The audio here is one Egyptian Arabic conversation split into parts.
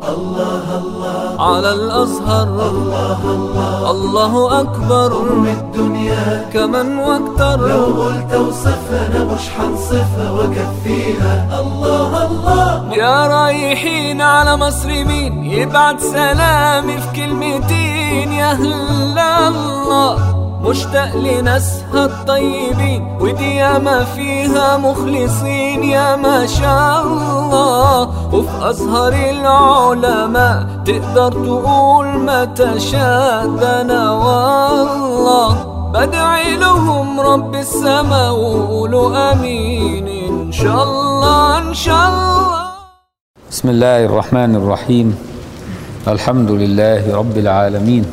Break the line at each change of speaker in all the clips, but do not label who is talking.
على الأزهر الله أكبر
من الدنيا
كمن واكتر
لو قلت وصفها انا مش حنصفها وكفيها الله الله
يا رايحين على مصر مين يبعت سلامي في كلمتين يا هلا الله مشتاق لناسها الطيبين ودي ياما فيها مخلصين يا ما شاء الله وفي أزهر العلماء تقدر تقول ما تشاء ده أنا والله بدعي لهم رب السما وقولوا امين ان شاء الله ان شاء الله
بسم الله الرحمن الرحيم الحمد لله رب العالمين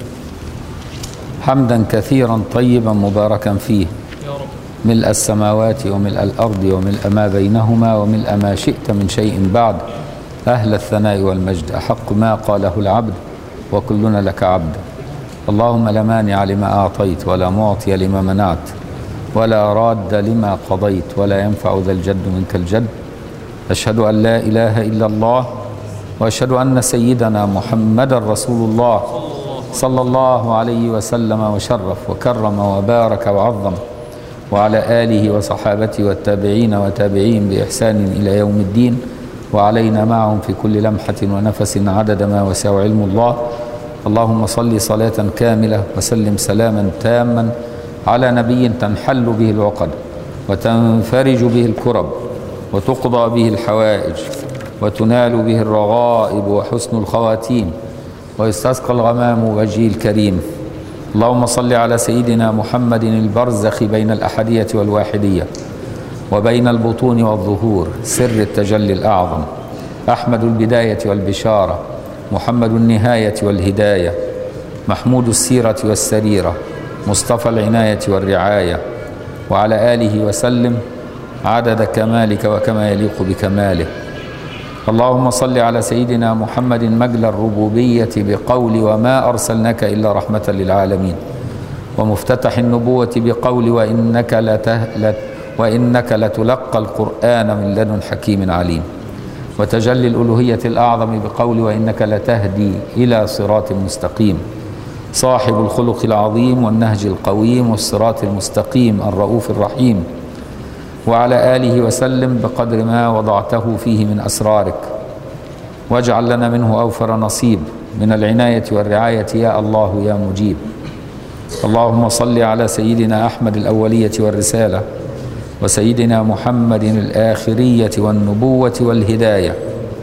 حمدا كثيرا طيبا مباركا فيه ملء السماوات وملء الارض وملء ما بينهما وملء ما شئت من شيء بعد اهل الثناء والمجد احق ما قاله العبد وكلنا لك عبد اللهم لا مانع لما اعطيت ولا معطي لما منعت ولا راد لما قضيت ولا ينفع ذا الجد منك الجد أشهد أن لا إله إلا الله وأشهد أن سيدنا محمد رسول الله صلى الله عليه وسلم وشرف وكرم وبارك وعظم وعلى آله وصحابته والتابعين وتابعين بإحسان إلى يوم الدين وعلينا معهم في كل لمحة ونفس عدد ما وسع علم الله اللهم صل صلاة كاملة وسلم سلاما تاما على نبي تنحل به العقد وتنفرج به الكرب وتقضى به الحوائج وتنال به الرغائب وحسن الخواتيم ويستسقى الغمام وجهه الكريم اللهم صل على سيدنا محمد البرزخ بين الأحدية والواحدية وبين البطون والظهور سر التجلي الأعظم أحمد البداية والبشارة محمد النهاية والهداية محمود السيرة والسريرة مصطفى العناية والرعاية وعلى آله وسلم عدد كمالك وكما يليق بكماله اللهم صل على سيدنا محمد مجل الربوبية بقول وما أرسلناك إلا رحمة للعالمين ومفتتح النبوة بقول وإنك, لته لت وإنك لتلقى القرآن من لدن حكيم عليم وتجلي الألوهية الأعظم بقول وإنك لتهدي إلى صراط مستقيم صاحب الخلق العظيم والنهج القويم والصراط المستقيم الرؤوف الرحيم وعلى آله وسلم بقدر ما وضعته فيه من أسرارك واجعل لنا منه أوفر نصيب من العناية والرعاية يا الله يا مجيب اللهم صل على سيدنا أحمد الأولية والرسالة وسيدنا محمد الآخرية والنبوة والهداية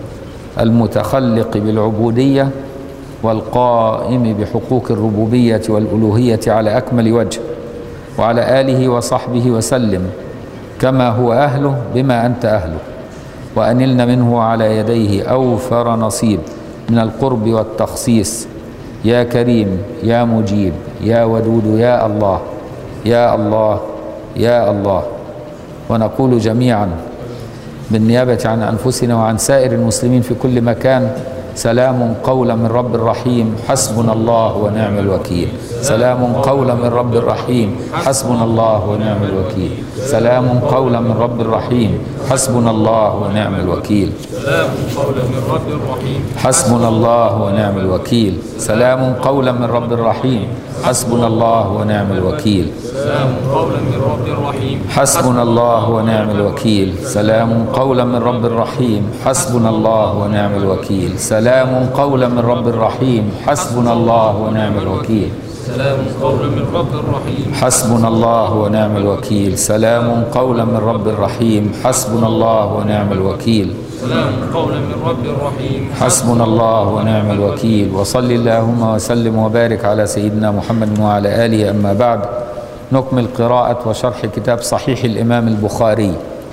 المتخلق بالعبودية والقائم بحقوق الربوبية والألوهية على أكمل وجه وعلى آله وصحبه وسلم كما هو أهله بما أنت أهله وأنلنا منه على يديه أوفر نصيب من القرب والتخصيص يا كريم يا مجيب يا ودود يا الله يا الله يا الله ونقول جميعا بالنيابة عن أنفسنا وعن سائر المسلمين في كل مكان سلام قولا من رب رحيم حسبنا الله ونعم الوكيل سلام قولا من رب رحيم حسبنا الله ونعم الوكيل سلام قولا من رب رحيم حسبنا الله ونعم الوكيل
سلام قولا من رب رحيم
حسبنا الله ونعم الوكيل سلام قولا من رب رحيم حسبنا الله ونعم الوكيل
سلام قولا من رب رحيم
حسبنا الله ونعم الوكيل سلام قولا من رب رحيم حسبنا الله ونعم الوكيل سلام قولا من رب رحيم حسبنا الله ونعم الوكيل
سلام قولا من رب رحيم
حسبنا الله ونعم الوكيل سلام قولا من رب رحيم حسبنا الله ونعم الوكيل
سلام قولا من رب رحيم
حسبنا الله ونعم الوكيل وصل اللهم وسلم وبارك على سيدنا محمد وعلى آله أما بعد نكمل قراءة وشرح كتاب صحيح الإمام البخاري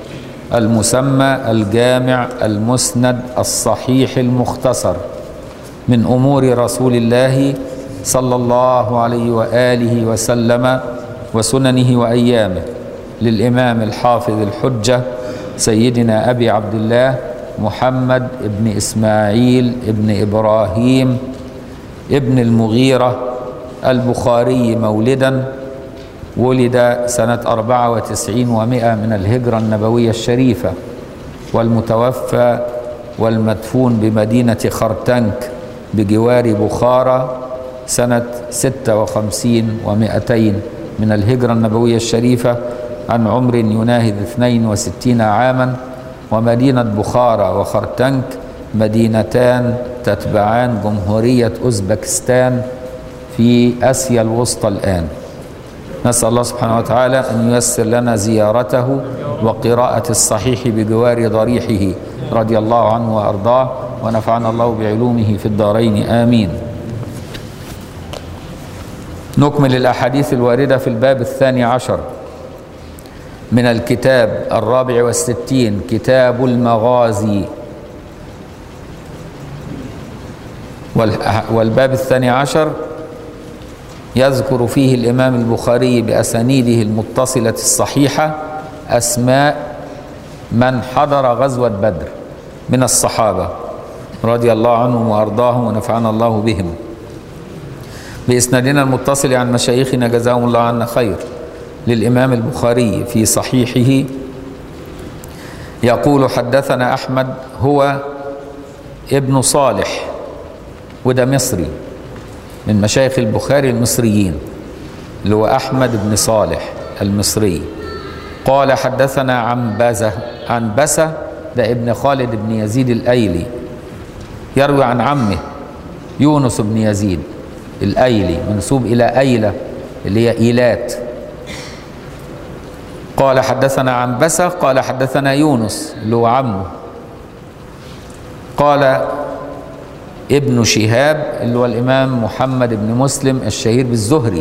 المسمى الجامع المسند الصحيح المختصر من أمور رسول الله صلى الله عليه وآله وسلم وسننه وأيامه للإمام الحافظ الحجة سيدنا أبي عبد الله محمد ابن إسماعيل ابن إبراهيم ابن المغيرة البخاري مولدا ولد سنة 94 ومائة من الهجرة النبوية الشريفة والمتوفى والمدفون بمدينة خرتنك بجوار بخارى سنة 56 ومائتين من الهجرة النبوية الشريفة عن عمر يناهز 62 عاما ومدينة بخارى وخرتنك مدينتان تتبعان جمهورية أوزبكستان في آسيا الوسطى الآن نسأل الله سبحانه وتعالى أن ييسر لنا زيارته وقراءة الصحيح بجوار ضريحه رضي الله عنه وأرضاه ونفعنا الله بعلومه في الدارين آمين نكمل الأحاديث الواردة في الباب الثاني عشر من الكتاب الرابع والستين كتاب المغازي والباب الثاني عشر يذكر فيه الإمام البخاري بأسانيده المتصلة الصحيحة أسماء من حضر غزوة بدر من الصحابة رضي الله عنهم وأرضاهم ونفعنا الله بهم بإسنادنا المتصل عن مشايخنا جزاهم الله عنا خير للإمام البخاري في صحيحه يقول حدثنا أحمد هو ابن صالح وده مصري من مشايخ البخاري المصريين اللي هو أحمد بن صالح المصري قال حدثنا عنبزة عنبسة ده ابن خالد بن يزيد الأيلي يروي عن عمه يونس بن يزيد الأيلي منسوب إلى أيلة اللي هي إيلات قال حدثنا عنبسة قال حدثنا يونس اللي هو عمه قال ابن شهاب اللي هو الإمام محمد بن مسلم الشهير بالزهري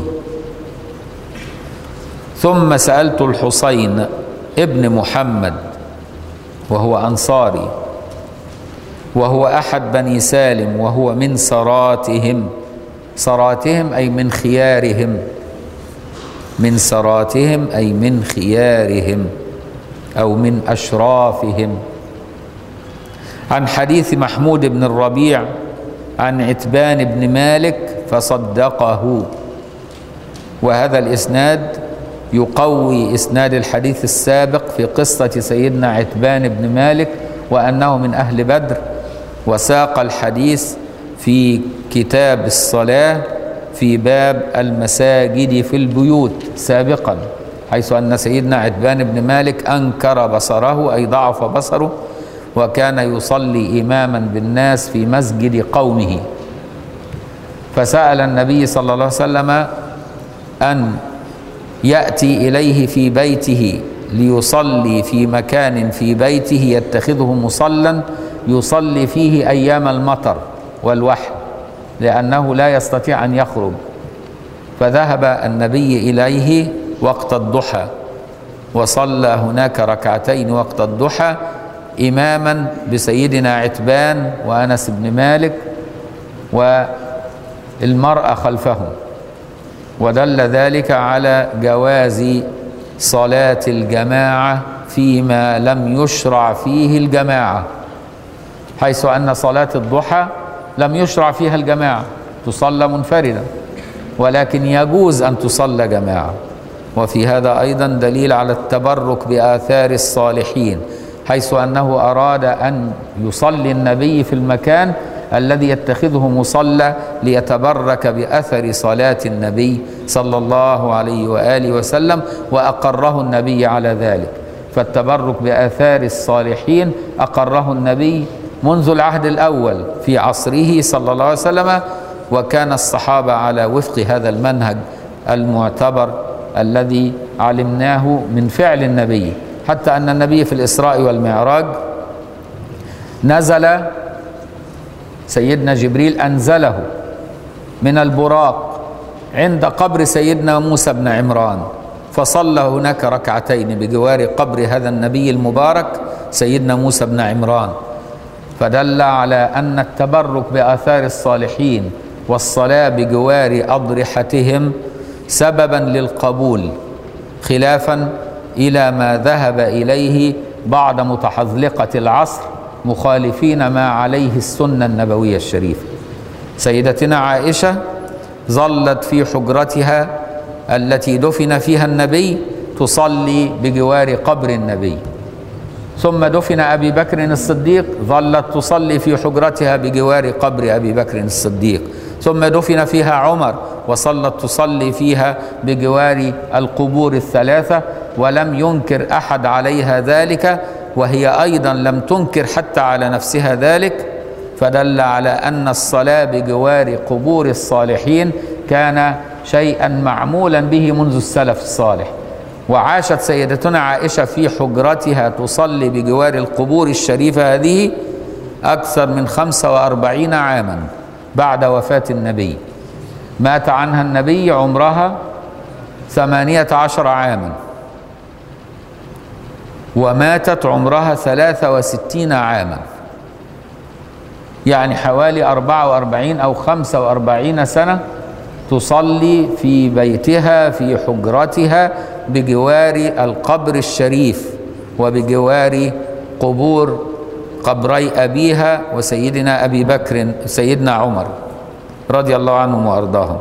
ثم سألت الحسين ابن محمد وهو أنصاري وهو أحد بني سالم وهو من سراتهم سراتهم أي من خيارهم من سراتهم أي من خيارهم أو من أشرافهم عن حديث محمود بن الربيع عن عتبان بن مالك فصدقه وهذا الإسناد يقوي إسناد الحديث السابق في قصة سيدنا عتبان بن مالك وأنه من أهل بدر وساق الحديث في كتاب الصلاة في باب المساجد في البيوت سابقا حيث أن سيدنا عتبان بن مالك أنكر بصره أي ضعف بصره وكان يصلي إماما بالناس في مسجد قومه فسأل النبي صلى الله عليه وسلم أن يأتي إليه في بيته ليصلي في مكان في بيته يتخذه مصلا يصلي فيه أيام المطر والوحل لأنه لا يستطيع أن يخرج فذهب النبي إليه وقت الضحى وصلى هناك ركعتين وقت الضحى إماما بسيدنا عتبان وأنس بن مالك والمرأة خلفهم ودل ذلك على جواز صلاة الجماعة فيما لم يشرع فيه الجماعة حيث أن صلاة الضحى لم يشرع فيها الجماعة تصلى منفردا ولكن يجوز أن تصلى جماعة وفي هذا أيضا دليل على التبرك بآثار الصالحين حيث أنه أراد أن يصلي النبي في المكان الذي يتخذه مصلى ليتبرك بأثر صلاة النبي صلى الله عليه وآله وسلم وأقره النبي على ذلك فالتبرك بآثار الصالحين أقره النبي منذ العهد الأول في عصره صلى الله عليه وسلم وكان الصحابة على وفق هذا المنهج المعتبر الذي علمناه من فعل النبي حتى أن النبي في الإسراء والمعراج نزل سيدنا جبريل أنزله من البراق عند قبر سيدنا موسى بن عمران فصلى هناك ركعتين بجوار قبر هذا النبي المبارك سيدنا موسى بن عمران فدل على أن التبرك بآثار الصالحين والصلاة بجوار أضرحتهم سببا للقبول خلافا إلى ما ذهب إليه بعض متحذلقة العصر مخالفين ما عليه السنة النبوية الشريفة سيدتنا عائشة ظلت في حجرتها التي دفن فيها النبي تصلي بجوار قبر النبي ثم دفن أبي بكر الصديق ظلت تصلي في حجرتها بجوار قبر أبي بكر الصديق ثم دفن فيها عمر وصلت تصلي فيها بجوار القبور الثلاثة ولم ينكر أحد عليها ذلك وهي أيضا لم تنكر حتى على نفسها ذلك فدل على أن الصلاة بجوار قبور الصالحين كان شيئا معمولا به منذ السلف الصالح وعاشت سيدتنا عائشة في حجرتها تصلي بجوار القبور الشريفة هذه أكثر من خمسة وأربعين عاما بعد وفاة النبي مات عنها النبي عمرها ثمانية عشر عاما وماتت عمرها ثلاثة وستين عاما يعني حوالي أربعة وأربعين أو خمسة وأربعين سنة تصلي في بيتها في حجرتها بجوار القبر الشريف وبجوار قبور قبري أبيها وسيدنا أبي بكر سيدنا عمر رضي الله عنهم وأرضاهم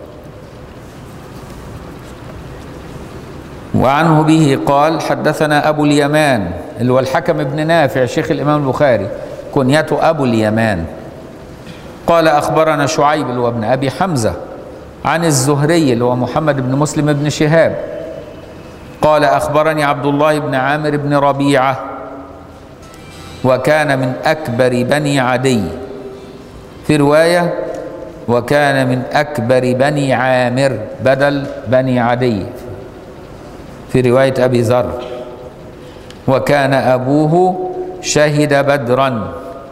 وعنه به قال حدثنا أبو اليمان اللي هو الحكم بن نافع شيخ الإمام البخاري كنيته أبو اليمان قال أخبرنا شعيب اللي هو ابن أبي حمزة عن الزهري اللي هو محمد بن مسلم بن شهاب قال أخبرني عبد الله بن عامر بن ربيعة وكان من أكبر بني عدي في رواية وكان من أكبر بني عامر بدل بني عدي في رواية أبي ذر وكان أبوه شهد بدرا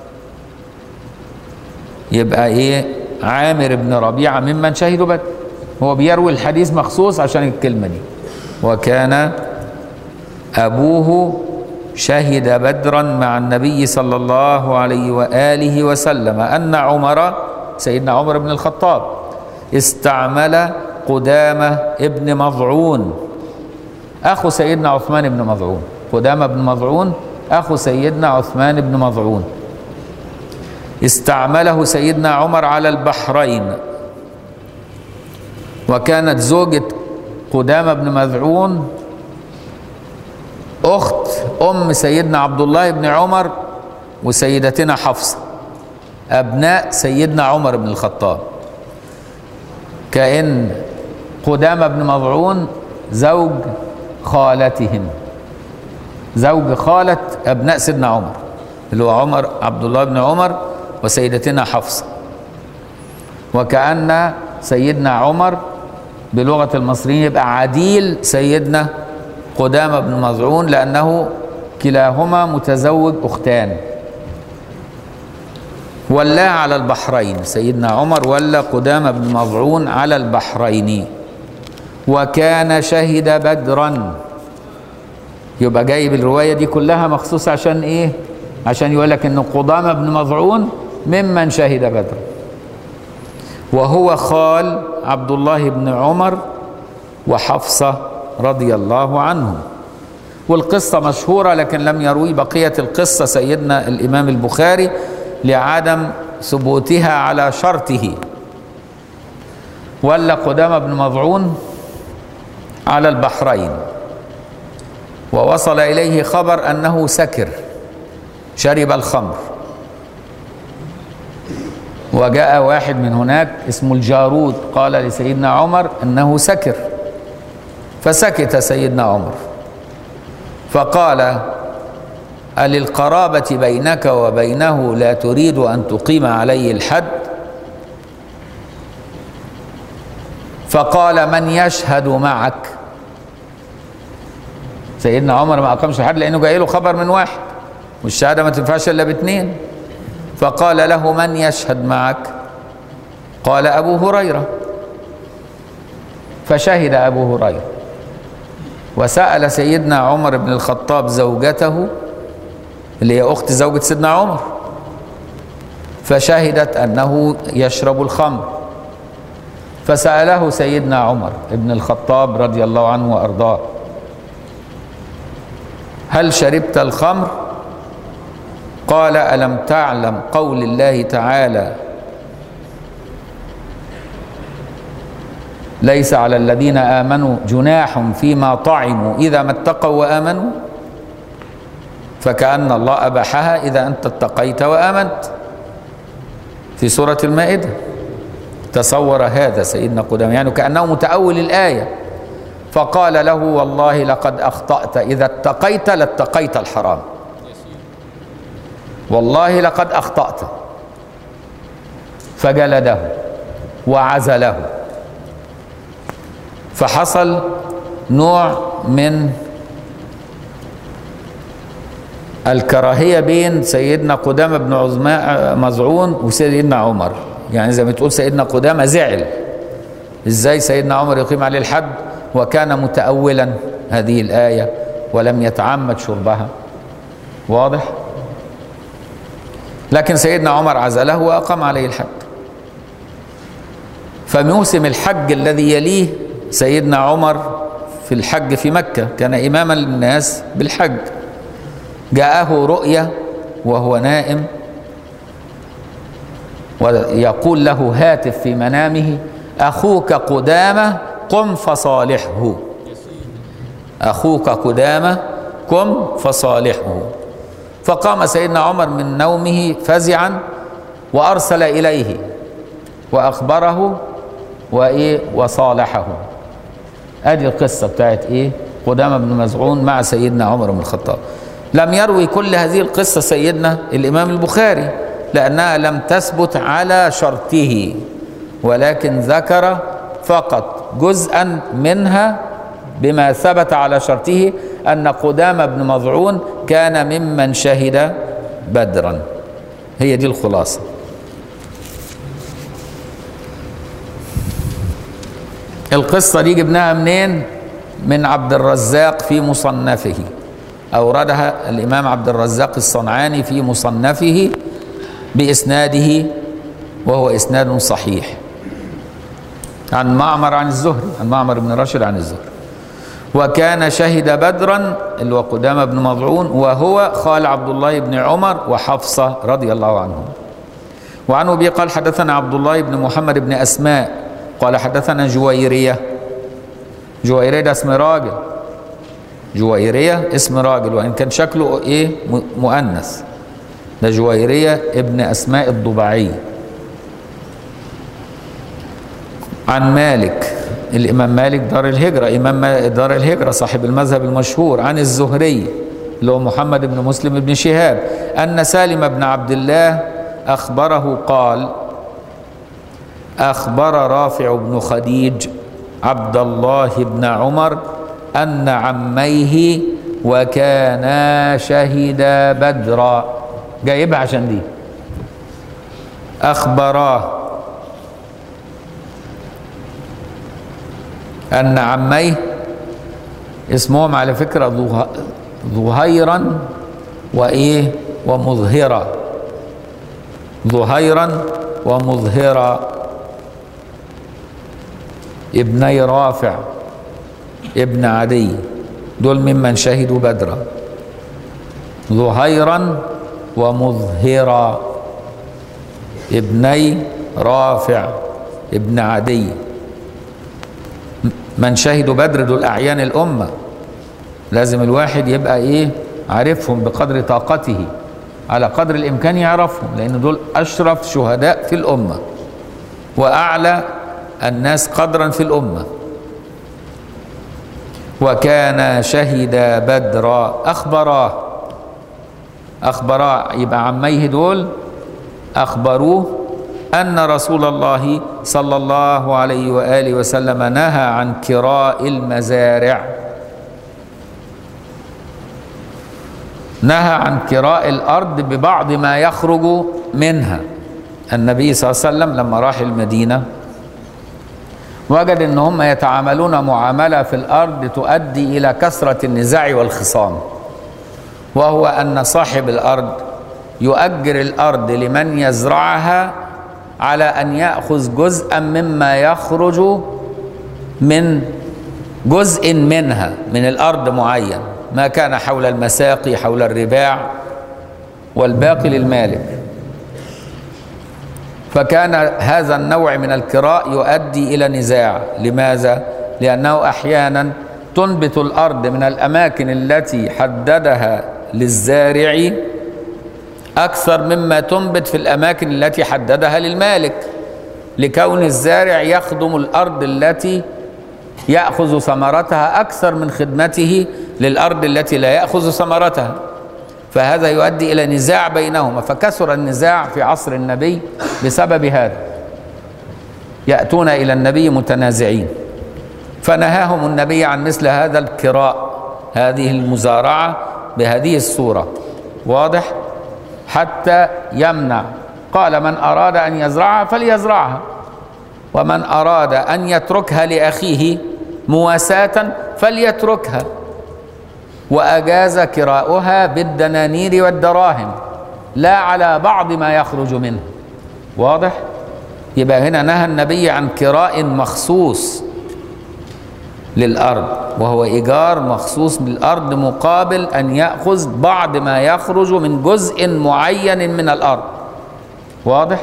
يبقى إيه عامر بن ربيعة ممن شهدوا بدر هو بيروي الحديث مخصوص عشان الكلمة دي وكان أبوه شهد بدرا مع النبي صلى الله عليه وآله وسلم أن عمر سيدنا عمر بن الخطاب استعمل قدامة ابن مضعون أخو سيدنا عثمان بن مضعون قدامة بن مضعون أخو سيدنا عثمان بن مضعون استعمله سيدنا عمر على البحرين وكانت زوجة قدامة بن مذعون أخت أم سيدنا عبد الله بن عمر وسيدتنا حفصة أبناء سيدنا عمر بن الخطاب كأن قدامة بن مضعون زوج خالتهم زوج خالة أبناء سيدنا عمر اللي هو عمر عبد الله بن عمر وسيدتنا حفصة وكأن سيدنا عمر بلغة المصريين يبقى عديل سيدنا قدامة بن مظعون لأنه كلاهما متزوج أختان ولا على البحرين سيدنا عمر ولا قدامة بن مظعون على البحرين وكان شهد بدرا يبقى جايب الرواية دي كلها مخصوص عشان ايه عشان يقول لك ان قدامة بن مظعون ممن شهد بدر وهو خال عبد الله بن عمر وحفصة رضي الله عنهم والقصة مشهورة لكن لم يروي بقية القصة سيدنا الإمام البخاري لعدم ثبوتها على شرطه ولا قدامة بن مضعون على البحرين ووصل إليه خبر أنه سكر شرب الخمر وجاء واحد من هناك اسمه الجارود قال لسيدنا عمر انه سكر فسكت سيدنا عمر فقال أللقرابة بينك وبينه لا تريد أن تقيم عليه الحد فقال من يشهد معك سيدنا عمر ما أقامش الحد لأنه جاي له خبر من واحد والشهادة ما تنفعش إلا باثنين فقال له من يشهد معك قال أبو هريرة فشهد أبو هريرة وسأل سيدنا عمر بن الخطاب زوجته اللي هي أخت زوجة سيدنا عمر فشهدت أنه يشرب الخمر فسأله سيدنا عمر بن الخطاب رضي الله عنه وأرضاه هل شربت الخمر قال ألم تعلم قول الله تعالى ليس على الذين آمنوا جناح فيما طعموا إذا ما اتقوا وآمنوا فكأن الله أباحها إذا أنت اتقيت وآمنت في سورة المائدة تصور هذا سيدنا قدامى يعني كأنه متأول الآية فقال له والله لقد أخطأت إذا اتقيت لاتقيت الحرام والله لقد أخطأت فجلده وعزله فحصل نوع من الكراهية بين سيدنا قدامة بن عظماء مزعون وسيدنا عمر يعني زي ما تقول سيدنا قدامة زعل ازاي سيدنا عمر يقيم عليه الحد وكان متأولا هذه الآية ولم يتعمد شربها واضح لكن سيدنا عمر عزله وأقام عليه الحد فموسم الحج الذي يليه سيدنا عمر في الحج في مكة كان إماما للناس بالحج جاءه رؤيا وهو نائم ويقول له هاتف في منامه أخوك قدامة قم فصالحه أخوك قدامة قم فصالحه فقام سيدنا عمر من نومه فزعا وأرسل إليه وأخبره وإيه وصالحه ادي القصه بتاعت ايه قدامه بن مزعون مع سيدنا عمر بن الخطاب لم يروي كل هذه القصه سيدنا الامام البخاري لانها لم تثبت على شرطه ولكن ذكر فقط جزءا منها بما ثبت على شرطه ان قدامه بن مظعون كان ممن شهد بدرا هي دي الخلاصه القصة دي جبناها منين؟ من عبد الرزاق في مصنفه أوردها الإمام عبد الرزاق الصنعاني في مصنفه بإسناده وهو إسناد صحيح عن معمر عن الزهري عن معمر بن راشد عن الزهري وكان شهد بدرا اللي هو قدامة بن مضعون وهو خال عبد الله بن عمر وحفصة رضي الله عنهم وعن أبي قال حدثنا عبد الله بن محمد بن أسماء قال حدثنا جويرية جويرية ده اسم راجل جويرية اسم راجل وإن كان شكله إيه مؤنث ده جويرية ابن أسماء الضبعي عن مالك الإمام مالك دار الهجرة إمام دار الهجرة صاحب المذهب المشهور عن الزهري اللي هو محمد بن مسلم بن شهاب أن سالم بن عبد الله أخبره قال أخبر رافع بن خديج عبد الله بن عمر أن عميه وكانا شهدا بدرا جايبها عشان دي أخبراه أن عميه اسمهم على فكرة ظهيرا وإيه ومظهرا ظهيرا ومظهرا ابني رافع ابن عدي دول ممن شهدوا بدرا ظهيرا ومظهرا ابني رافع ابن عدي من شهدوا بدر دول أعيان الأمة لازم الواحد يبقى إيه عارفهم بقدر طاقته على قدر الإمكان يعرفهم لأن دول أشرف شهداء في الأمة وأعلى الناس قدرا في الأمة وكان شهد بدرا أخبراه أخبراه يبقى عميه دول أخبروه أن رسول الله صلى الله عليه وآله وسلم نهى عن كراء المزارع نهى عن كراء الأرض ببعض ما يخرج منها النبي صلى الله عليه وسلم لما راح المدينة وجد ان هم يتعاملون معامله في الارض تؤدي الى كثره النزاع والخصام وهو ان صاحب الارض يؤجر الارض لمن يزرعها على ان ياخذ جزءا مما يخرج من جزء منها من الارض معين ما كان حول المساقي حول الرباع والباقي للمالك فكان هذا النوع من الكراء يؤدي الى نزاع لماذا لانه احيانا تنبت الارض من الاماكن التي حددها للزارع أكثر مما تنبت في الأماكن التي حددها للمالك لكون الزارع يخدم الأرض التي يأخذ ثمرتها أكثر من خدمته للأرض التي لا يأخذ ثمرتها فهذا يؤدي إلى نزاع بينهما فكثر النزاع في عصر النبي بسبب هذا يأتون إلى النبي متنازعين فنهاهم النبي عن مثل هذا الكراء هذه المزارعة بهذه الصورة واضح حتى يمنع قال من أراد أن يزرعها فليزرعها ومن أراد أن يتركها لأخيه مواساة فليتركها وأجاز كراؤها بالدنانير والدراهم لا على بعض ما يخرج منه واضح يبقى هنا نهى النبي عن كراء مخصوص للأرض وهو إيجار مخصوص بالأرض مقابل أن يأخذ بعض ما يخرج من جزء معين من الأرض واضح؟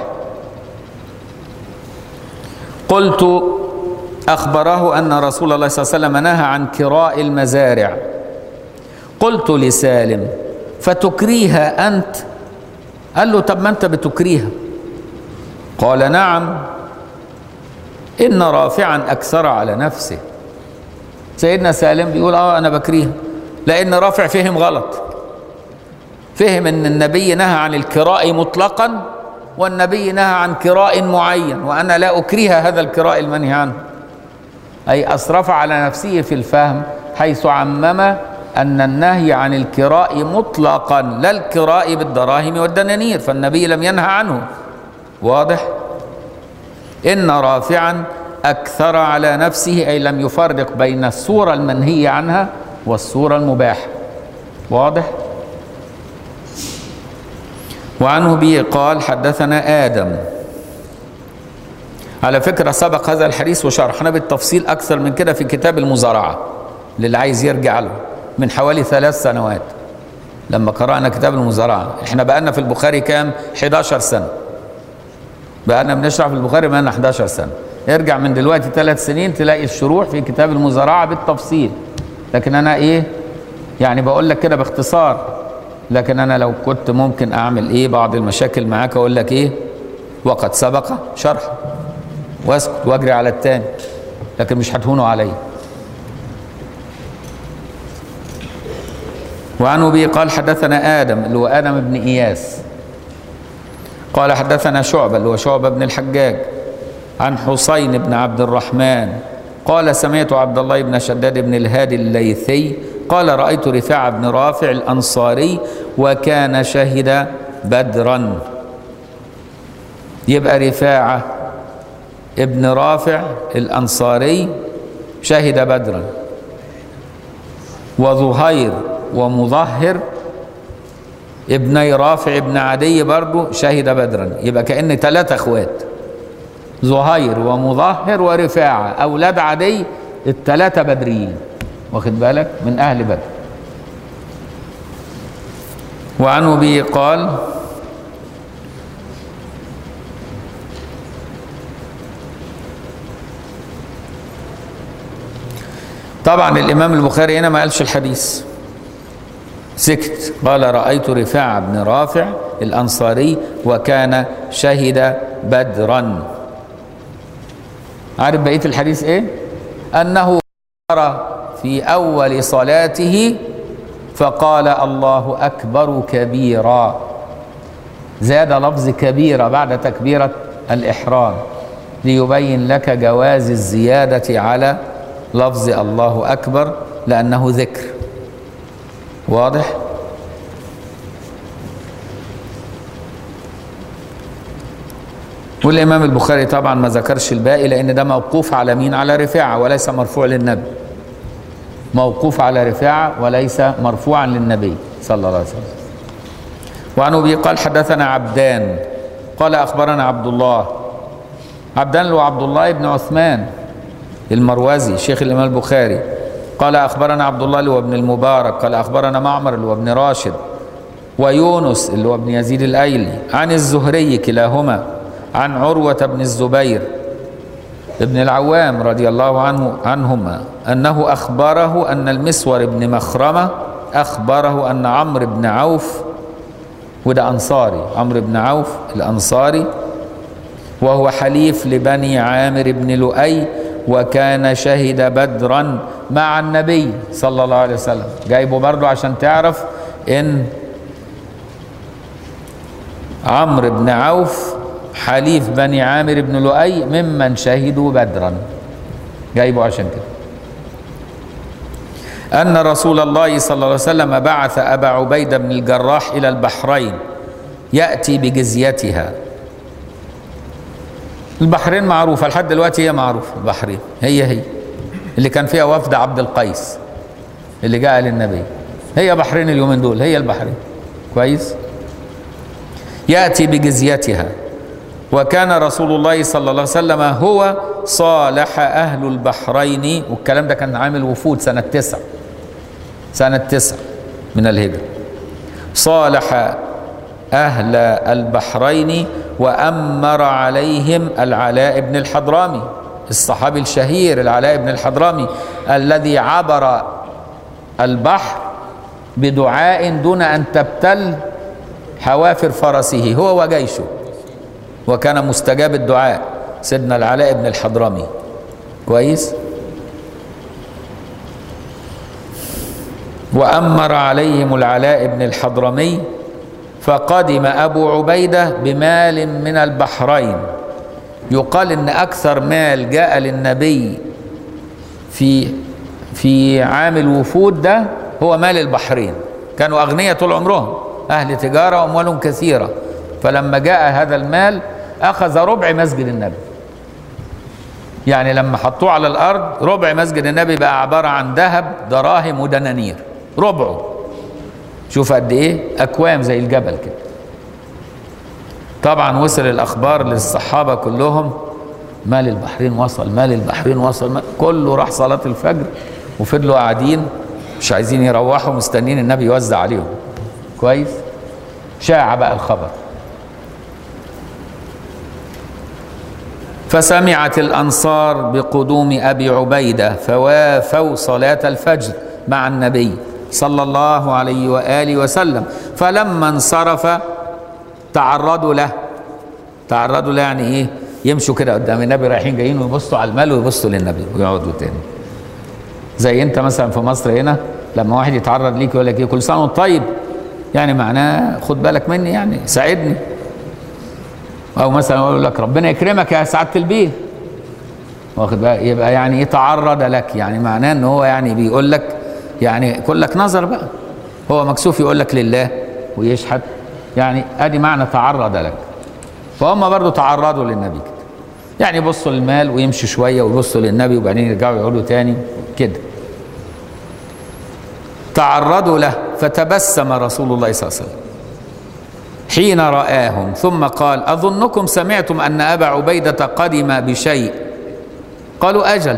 قلت أخبره أن رسول الله صلى الله عليه وسلم نهى عن كراء المزارع قلت لسالم فتكريها أنت قال له طب ما أنت بتكريها قال نعم إن رافعا أكثر على نفسه سيدنا سالم بيقول اه انا بكريها لان رافع فهم غلط فهم ان النبي نهى عن الكراء مطلقا والنبي نهى عن كراء معين وانا لا اكره هذا الكراء المنهي عنه اي اسرف على نفسه في الفهم حيث عمم ان النهي عن الكراء مطلقا لا الكراء بالدراهم والدنانير فالنبي لم ينهى عنه واضح ان رافعا أكثر على نفسه أي لم يفرق بين الصورة المنهية عنها والصورة المباحة واضح؟ وعنه به قال حدثنا آدم على فكرة سبق هذا الحديث وشرحنا بالتفصيل أكثر من كده في كتاب المزارعة للي عايز يرجع له من حوالي ثلاث سنوات لما قرأنا كتاب المزارعة احنا بقالنا في البخاري كام 11 سنة بقالنا بنشرح في البخاري بقالنا 11 سنة ارجع من دلوقتي ثلاث سنين تلاقي الشروح في كتاب المزارعة بالتفصيل لكن أنا إيه يعني بقول لك كده باختصار لكن أنا لو كنت ممكن أعمل إيه بعض المشاكل معاك أقول لك إيه وقد سبق شرح واسكت واجري على التاني لكن مش هتهونوا عليا وعن ابي قال حدثنا ادم اللي هو ادم بن اياس قال حدثنا شعبه اللي هو شعبه بن الحجاج عن حسين بن عبد الرحمن قال سمعت عبد الله بن شداد بن الهادي الليثي قال رايت رفاعه بن رافع الانصاري وكان شهد بدرا يبقى رفاعه ابن رافع الانصاري شهد بدرا وظهير ومظهر ابني رافع ابن عدي برضه شهد بدرا يبقى كأن ثلاثة اخوات زهير ومظهر ورفاعة أولاد عدي الثلاثة بدريين واخد بالك من أهل بدر وعن أبي قال طبعا الإمام البخاري هنا ما قالش الحديث سكت قال رأيت رفاعة بن رافع الأنصاري وكان شهد بدرا عارف بقية الحديث ايه أنه في أول صلاته فقال الله أكبر كبيرا زاد لفظ كبيرة بعد تكبيرة الإحرام ليبين لك جواز الزيادة على لفظ الله أكبر لأنه ذكر واضح والإمام البخاري طبعا ما ذكرش الباقي لأن ده موقوف على مين على رفاعة وليس مرفوع للنبي موقوف على رفاعة وليس مرفوعا للنبي صلى الله عليه وسلم وعن أبي قال حدثنا عبدان قال أخبرنا عبد الله عبدان هو عبد الله بن عثمان المروزي شيخ الإمام البخاري قال أخبرنا عبد الله اللي هو ابن المبارك قال أخبرنا معمر اللي هو ابن راشد ويونس اللي هو ابن يزيد الأيلي عن الزهري كلاهما عن عروة بن الزبير ابن العوام رضي الله عنه عنهما أنه أخبره أن المسور بن مخرمة أخبره أن عمرو بن عوف وده أنصاري عمرو بن عوف الأنصاري وهو حليف لبني عامر بن لؤي وكان شهد بدرا مع النبي صلى الله عليه وسلم جايبه برضو عشان تعرف ان عمرو بن عوف حليف بني عامر بن لؤي ممن شهدوا بدرا جايبه عشان كده أن رسول الله صلى الله عليه وسلم بعث أبا عبيدة بن الجراح إلى البحرين يأتي بجزيتها البحرين معروفة لحد دلوقتي هي معروفة البحرين هي هي اللي كان فيها وفد عبد القيس اللي جاء للنبي هي بحرين اليومين دول هي البحرين كويس يأتي بجزيتها وكان رسول الله صلى الله عليه وسلم هو صالح أهل البحرين والكلام ده كان عامل وفود سنة تسع سنة تسع من الهجرة صالح أهل البحرين وأمر عليهم العلاء بن الحضرامي الصحابي الشهير العلاء بن الحضرامي الذي عبر البحر بدعاء دون أن تبتل حوافر فرسه هو وجيشه وكان مستجاب الدعاء سيدنا العلاء بن الحضرمي كويس وأمر عليهم العلاء بن الحضرمي فقدم أبو عبيدة بمال من البحرين يقال إن أكثر مال جاء للنبي في في عام الوفود ده هو مال البحرين كانوا أغنياء طول عمرهم أهل تجارة وأموالهم كثيرة فلما جاء هذا المال أخذ ربع مسجد النبي يعني لما حطوه على الأرض ربع مسجد النبي بقى عبارة عن ذهب دراهم ودنانير ربعه شوف قد إيه أكوام زي الجبل كده طبعا وصل الأخبار للصحابة كلهم مال البحرين وصل مال البحرين وصل مال كله راح صلاة الفجر وفضلوا قاعدين مش عايزين يروحوا مستنين النبي يوزع عليهم كويس شاع بقى الخبر فسمعت الأنصار بقدوم أبي عبيدة فوافوا صلاة الفجر مع النبي صلى الله عليه وآله وسلم فلما انصرف تعرضوا له تعرضوا له يعني ايه يمشوا كده قدام النبي رايحين جايين ويبصوا على المال ويبصوا للنبي ويقعدوا تاني زي انت مثلا في مصر هنا لما واحد يتعرض ليك يقول لك ايه كل سنه وانت طيب يعني معناه خد بالك مني يعني ساعدني او مثلا يقول لك ربنا يكرمك يا سعاده البيه واخد بالك يبقى يعني يتعرض لك يعني معناه ان هو يعني بيقول لك يعني كلك نظر بقى هو مكسوف يقول لك لله ويشحت يعني ادي معنى تعرض لك فهم برضو تعرضوا للنبي كده يعني يبصوا للمال ويمشوا شويه ويبصوا للنبي وبعدين يرجعوا يقعدوا تاني كده تعرضوا له فتبسم رسول الله صلى الله عليه وسلم حين رآهم ثم قال أظنكم سمعتم أن أبا عبيدة قدم بشيء قالوا أجل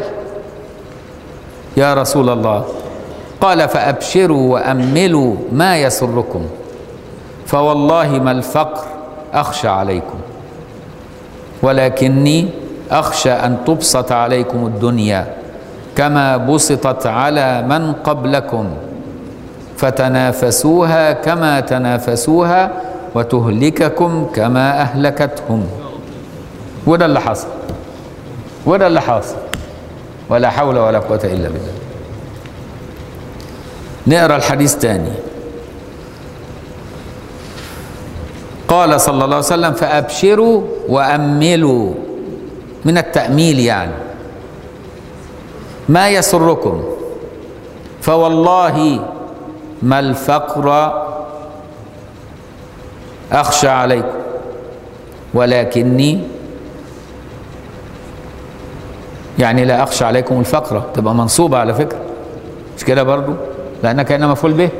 يا رسول الله قال فأبشروا وأملوا ما يسركم فوالله ما الفقر أخشى عليكم ولكني أخشى أن تبسط عليكم الدنيا كما بسطت على من قبلكم فتنافسوها كما تنافسوها وتهلككم كما أهلكتهم وده اللي حصل وده اللي حاصل ولا حول ولا قوة إلا بالله نقرأ الحديث تاني قال صلى الله عليه وسلم فأبشروا وأملوا من التأميل يعني ما يسركم فوالله ما الفقر أخشى عليكم ولكني يعني لا أخشى عليكم الفقر تبقى منصوبة على فكرة مش كده برضو لأنها كان مفعول به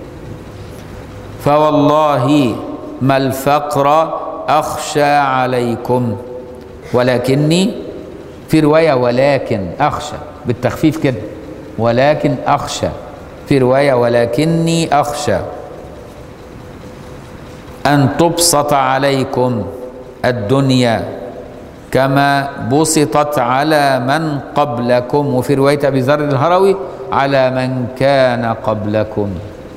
فوالله ما الفقر أخشى عليكم ولكني في رواية ولكن أخشى بالتخفيف كده ولكن أخشى في رواية ولكني أخشى أن تبسط عليكم الدنيا كما بسطت على من قبلكم وفي رواية أبي ذر الهروي على من كان قبلكم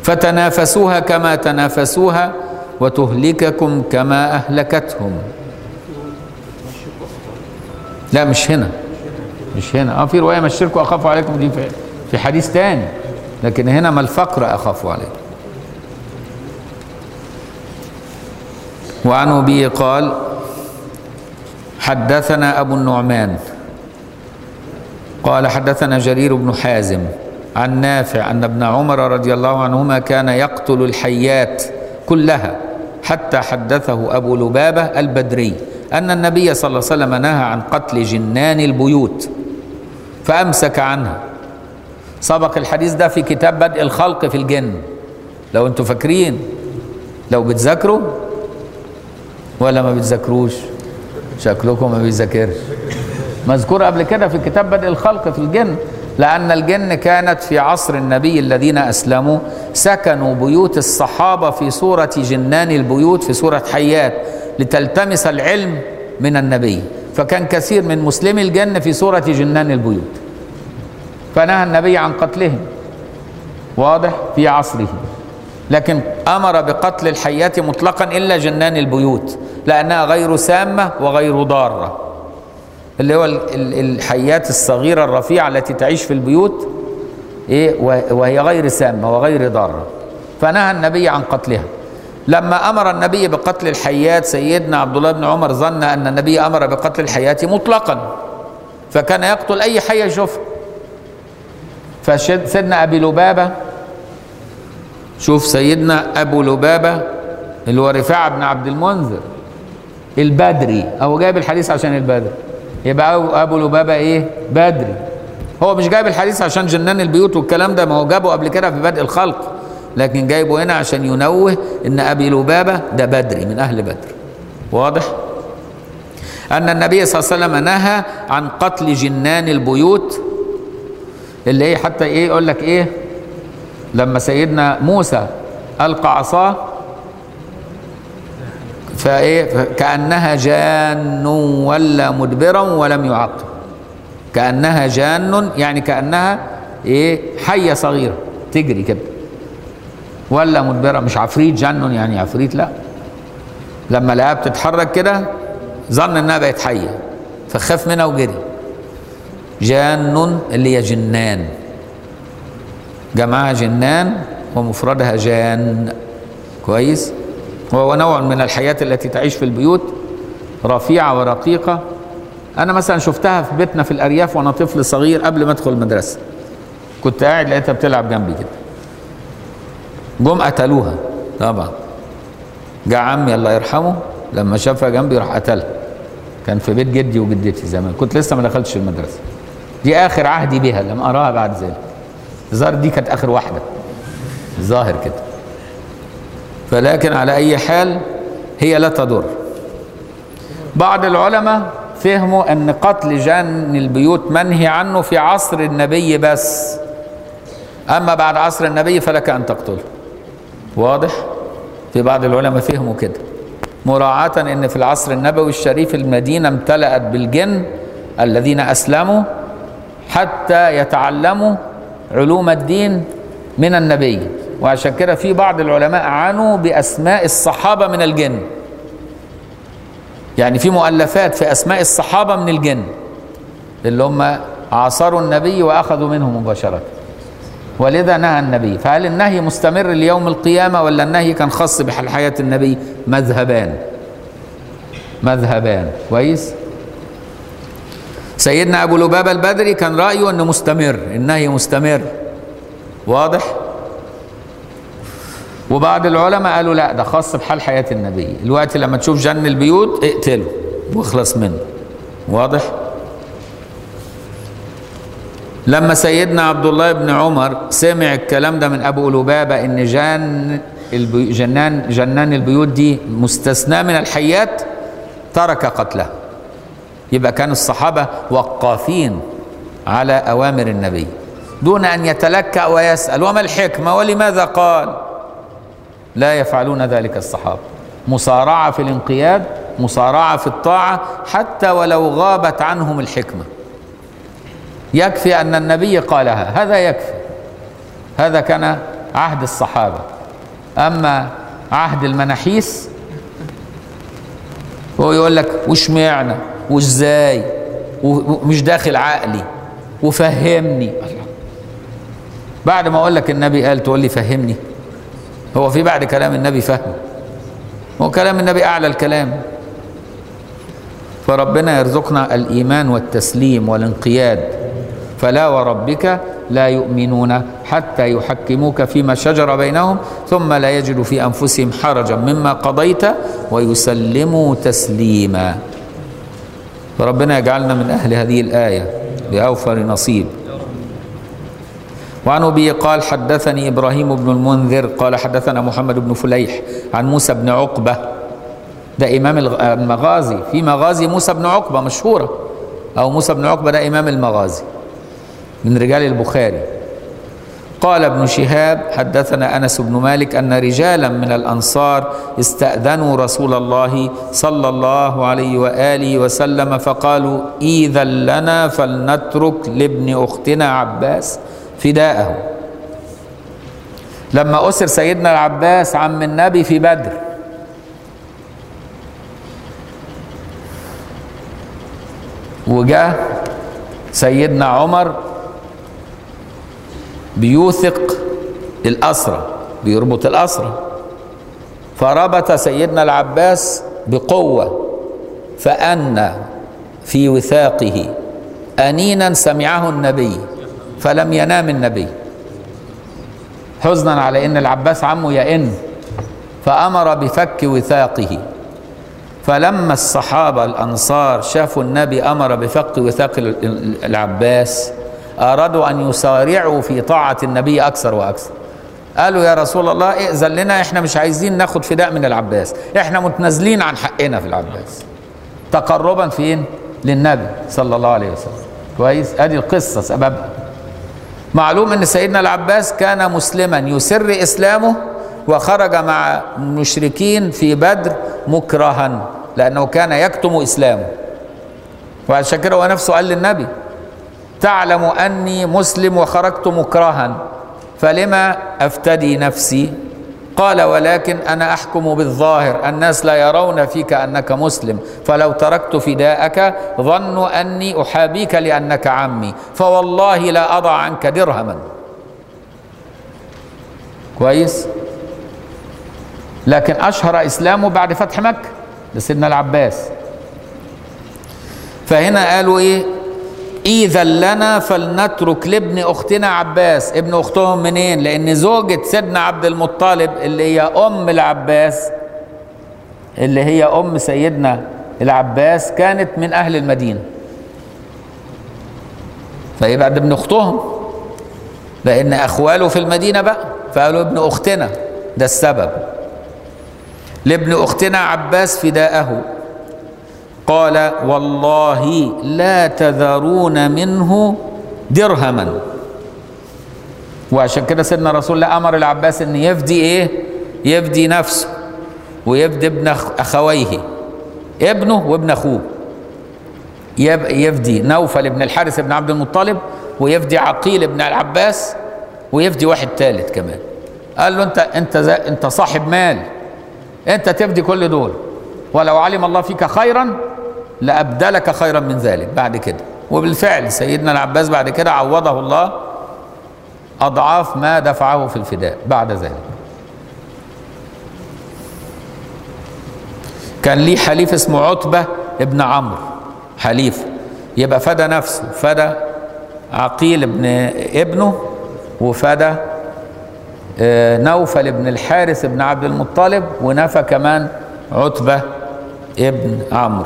فتنافسوها كما تنافسوها وتهلككم كما أهلكتهم لا مش هنا مش هنا اه في روايه ما الشرك اخاف عليكم دي في, في حديث تاني لكن هنا ما الفقر اخاف عليكم وعن ابي قال حدثنا ابو النعمان قال حدثنا جرير بن حازم عن نافع ان ابن عمر رضي الله عنهما كان يقتل الحيات كلها حتى حدثه ابو لبابه البدري ان النبي صلى الله عليه وسلم نهى عن قتل جنان البيوت فامسك عنها سبق الحديث ده في كتاب بدء الخلق في الجن لو انتوا فاكرين لو بتذاكروا ولا ما بتذاكروش شكلكم ما بيذاكرش مذكور قبل كده في كتاب بدء الخلق في الجن لأن الجن كانت في عصر النبي الذين أسلموا سكنوا بيوت الصحابة في صورة جنان البيوت في صورة حيات لتلتمس العلم من النبي فكان كثير من مسلمي الجن في صورة جنان البيوت فنهى النبي عن قتلهم واضح في عصره لكن أمر بقتل الحيات مطلقا إلا جنان البيوت لأنها غير سامة وغير ضارة اللي هو ال- ال- الحيات الصغيرة الرفيعة التي تعيش في البيوت إيه و- وهي غير سامة وغير ضارة فنهى النبي عن قتلها لما أمر النبي بقتل الحيات سيدنا عبد الله بن عمر ظن أن النبي أمر بقتل الحيات مطلقا فكان يقتل أي حية يشوفها فسيدنا أبي لبابة شوف سيدنا أبو لبابة اللي هو رفاعة بن عبد المنذر البدري هو جايب الحديث عشان البدري يبقى أبو- ابو لبابه ايه بدري هو مش جايب الحديث عشان جنان البيوت والكلام ده ما هو جابه قبل كده في بدء الخلق لكن جايبه هنا عشان ينوه ان ابي لبابه ده بدري من اهل بدر واضح ان النبي صلى الله عليه وسلم نهى عن قتل جنان البيوت اللي ايه حتى ايه يقول لك ايه لما سيدنا موسى القى عصاه فايه كانها جان ولا مدبرا ولم يعقب كانها جان يعني كانها ايه حيه صغيره تجري كده ولا مدبرة مش عفريت جن يعني عفريت لا لما لقاها بتتحرك كده ظن انها بقت حيه فخاف منها وجري جان اللي هي جنان جمعها جنان ومفردها جان كويس وهو نوع من الحياة التي تعيش في البيوت رفيعة ورقيقة أنا مثلا شفتها في بيتنا في الأرياف وأنا طفل صغير قبل ما أدخل المدرسة كنت قاعد لقيتها بتلعب جنبي كده جم قتلوها طبعا جه عمي الله يرحمه لما شافها جنبي راح قتلها كان في بيت جدي وجدتي زمان كنت لسه ما دخلتش المدرسة دي آخر عهدي بها لم أراها بعد ذلك الظاهر دي كانت آخر واحدة ظاهر كده فلكن على أي حال هي لا تضر بعض العلماء فهموا أن قتل جان البيوت منهي عنه في عصر النبي بس أما بعد عصر النبي فلك أن تقتله واضح في بعض العلماء فهموا كده مراعاة أن في العصر النبوي الشريف المدينة امتلأت بالجن الذين أسلموا حتى يتعلموا علوم الدين من النبي وعشان كده في بعض العلماء عنوا بأسماء الصحابة من الجن يعني في مؤلفات في أسماء الصحابة من الجن اللي هم عاصروا النبي وأخذوا منه مباشرة ولذا نهى النبي فهل النهي مستمر ليوم القيامة ولا النهي كان خاص بحياة النبي مذهبان مذهبان كويس سيدنا أبو لبابة البدري كان رأيه أنه مستمر النهي مستمر واضح وبعض العلماء قالوا لا ده خاص بحال حياة النبي الوقت لما تشوف جن البيوت اقتله واخلص منه واضح لما سيدنا عبد الله بن عمر سمع الكلام ده من ابو لبابه ان جان البي جنان جنان البيوت دي مستثناه من الحيات ترك قتله يبقى كان الصحابه وقافين على اوامر النبي دون ان يتلكأ ويسأل وما الحكمه ولماذا قال لا يفعلون ذلك الصحابه مصارعه في الانقياد مصارعه في الطاعه حتى ولو غابت عنهم الحكمه يكفي ان النبي قالها هذا يكفي هذا كان عهد الصحابة أما عهد المناحيس هو يقول لك وش معنى وازاي ومش داخل عقلي وفهمني بعد ما اقول لك النبي قال تقول لي فهمني هو في بعد كلام النبي فهم هو كلام النبي اعلى الكلام فربنا يرزقنا الايمان والتسليم والانقياد فلا وربك لا يؤمنون حتى يحكموك فيما شجر بينهم ثم لا يجدوا في انفسهم حرجا مما قضيت ويسلموا تسليما فربنا يجعلنا من اهل هذه الايه باوفر نصيب وعن ابي قال حدثني ابراهيم بن المنذر قال حدثنا محمد بن فليح عن موسى بن عقبه ده امام المغازي في مغازي موسى بن عقبه مشهوره او موسى بن عقبه ده امام المغازي من رجال البخاري قال ابن شهاب حدثنا انس بن مالك ان رجالا من الانصار استاذنوا رسول الله صلى الله عليه واله وسلم فقالوا اذا لنا فلنترك لابن اختنا عباس فداءه لما اسر سيدنا العباس عم النبي في بدر وجاء سيدنا عمر بيوثق الأسرة بيربط الأسرة فربط سيدنا العباس بقوة فأن في وثاقه أنينا سمعه النبي فلم ينام النبي حزنا على ان العباس عمه يئن فامر بفك وثاقه فلما الصحابه الانصار شافوا النبي امر بفك وثاق العباس ارادوا ان يسارعوا في طاعه النبي اكثر واكثر قالوا يا رسول الله ائذن لنا احنا مش عايزين ناخد فداء من العباس احنا متنازلين عن حقنا في العباس تقربا فين للنبي صلى الله عليه وسلم كويس ادي القصه سببها معلوم ان سيدنا العباس كان مسلما يسر اسلامه وخرج مع المشركين في بدر مكرها لانه كان يكتم اسلامه وعشان كده هو نفسه قال للنبي تعلم اني مسلم وخرجت مكرها فلما افتدي نفسي قال ولكن انا احكم بالظاهر الناس لا يرون فيك انك مسلم فلو تركت فداءك ظنوا اني احابيك لانك عمي فوالله لا اضع عنك درهما كويس لكن اشهر اسلامه بعد فتح مكه لسيدنا العباس فهنا قالوا ايه إذا لنا فلنترك لابن أختنا عباس ابن أختهم منين لأن زوجة سيدنا عبد المطلب اللي هي أم العباس اللي هي أم سيدنا العباس كانت من أهل المدينة فيبقى ده ابن أختهم لأن أخواله في المدينة بقى فقالوا ابن أختنا ده السبب لابن أختنا عباس فداءه قال والله لا تذرون منه درهما وعشان كده سيدنا رسول الله امر العباس ان يفدي ايه يفدي نفسه ويفدي ابن اخويه ابنه وابن اخوه يفدي نوفل ابن الحارث ابن عبد المطلب ويفدي عقيل ابن العباس ويفدي واحد ثالث كمان قال له انت انت انت صاحب مال انت تفدي كل دول ولو علم الله فيك خيرا لأبدلك خيرا من ذلك بعد كده وبالفعل سيدنا العباس بعد كده عوضه الله أضعاف ما دفعه في الفداء بعد ذلك كان ليه حليف اسمه عتبة ابن عمرو حليف يبقى فدى نفسه فدى عقيل ابن ابنه وفدى نوفل ابن الحارث ابن عبد المطلب ونفى كمان عتبة ابن عمرو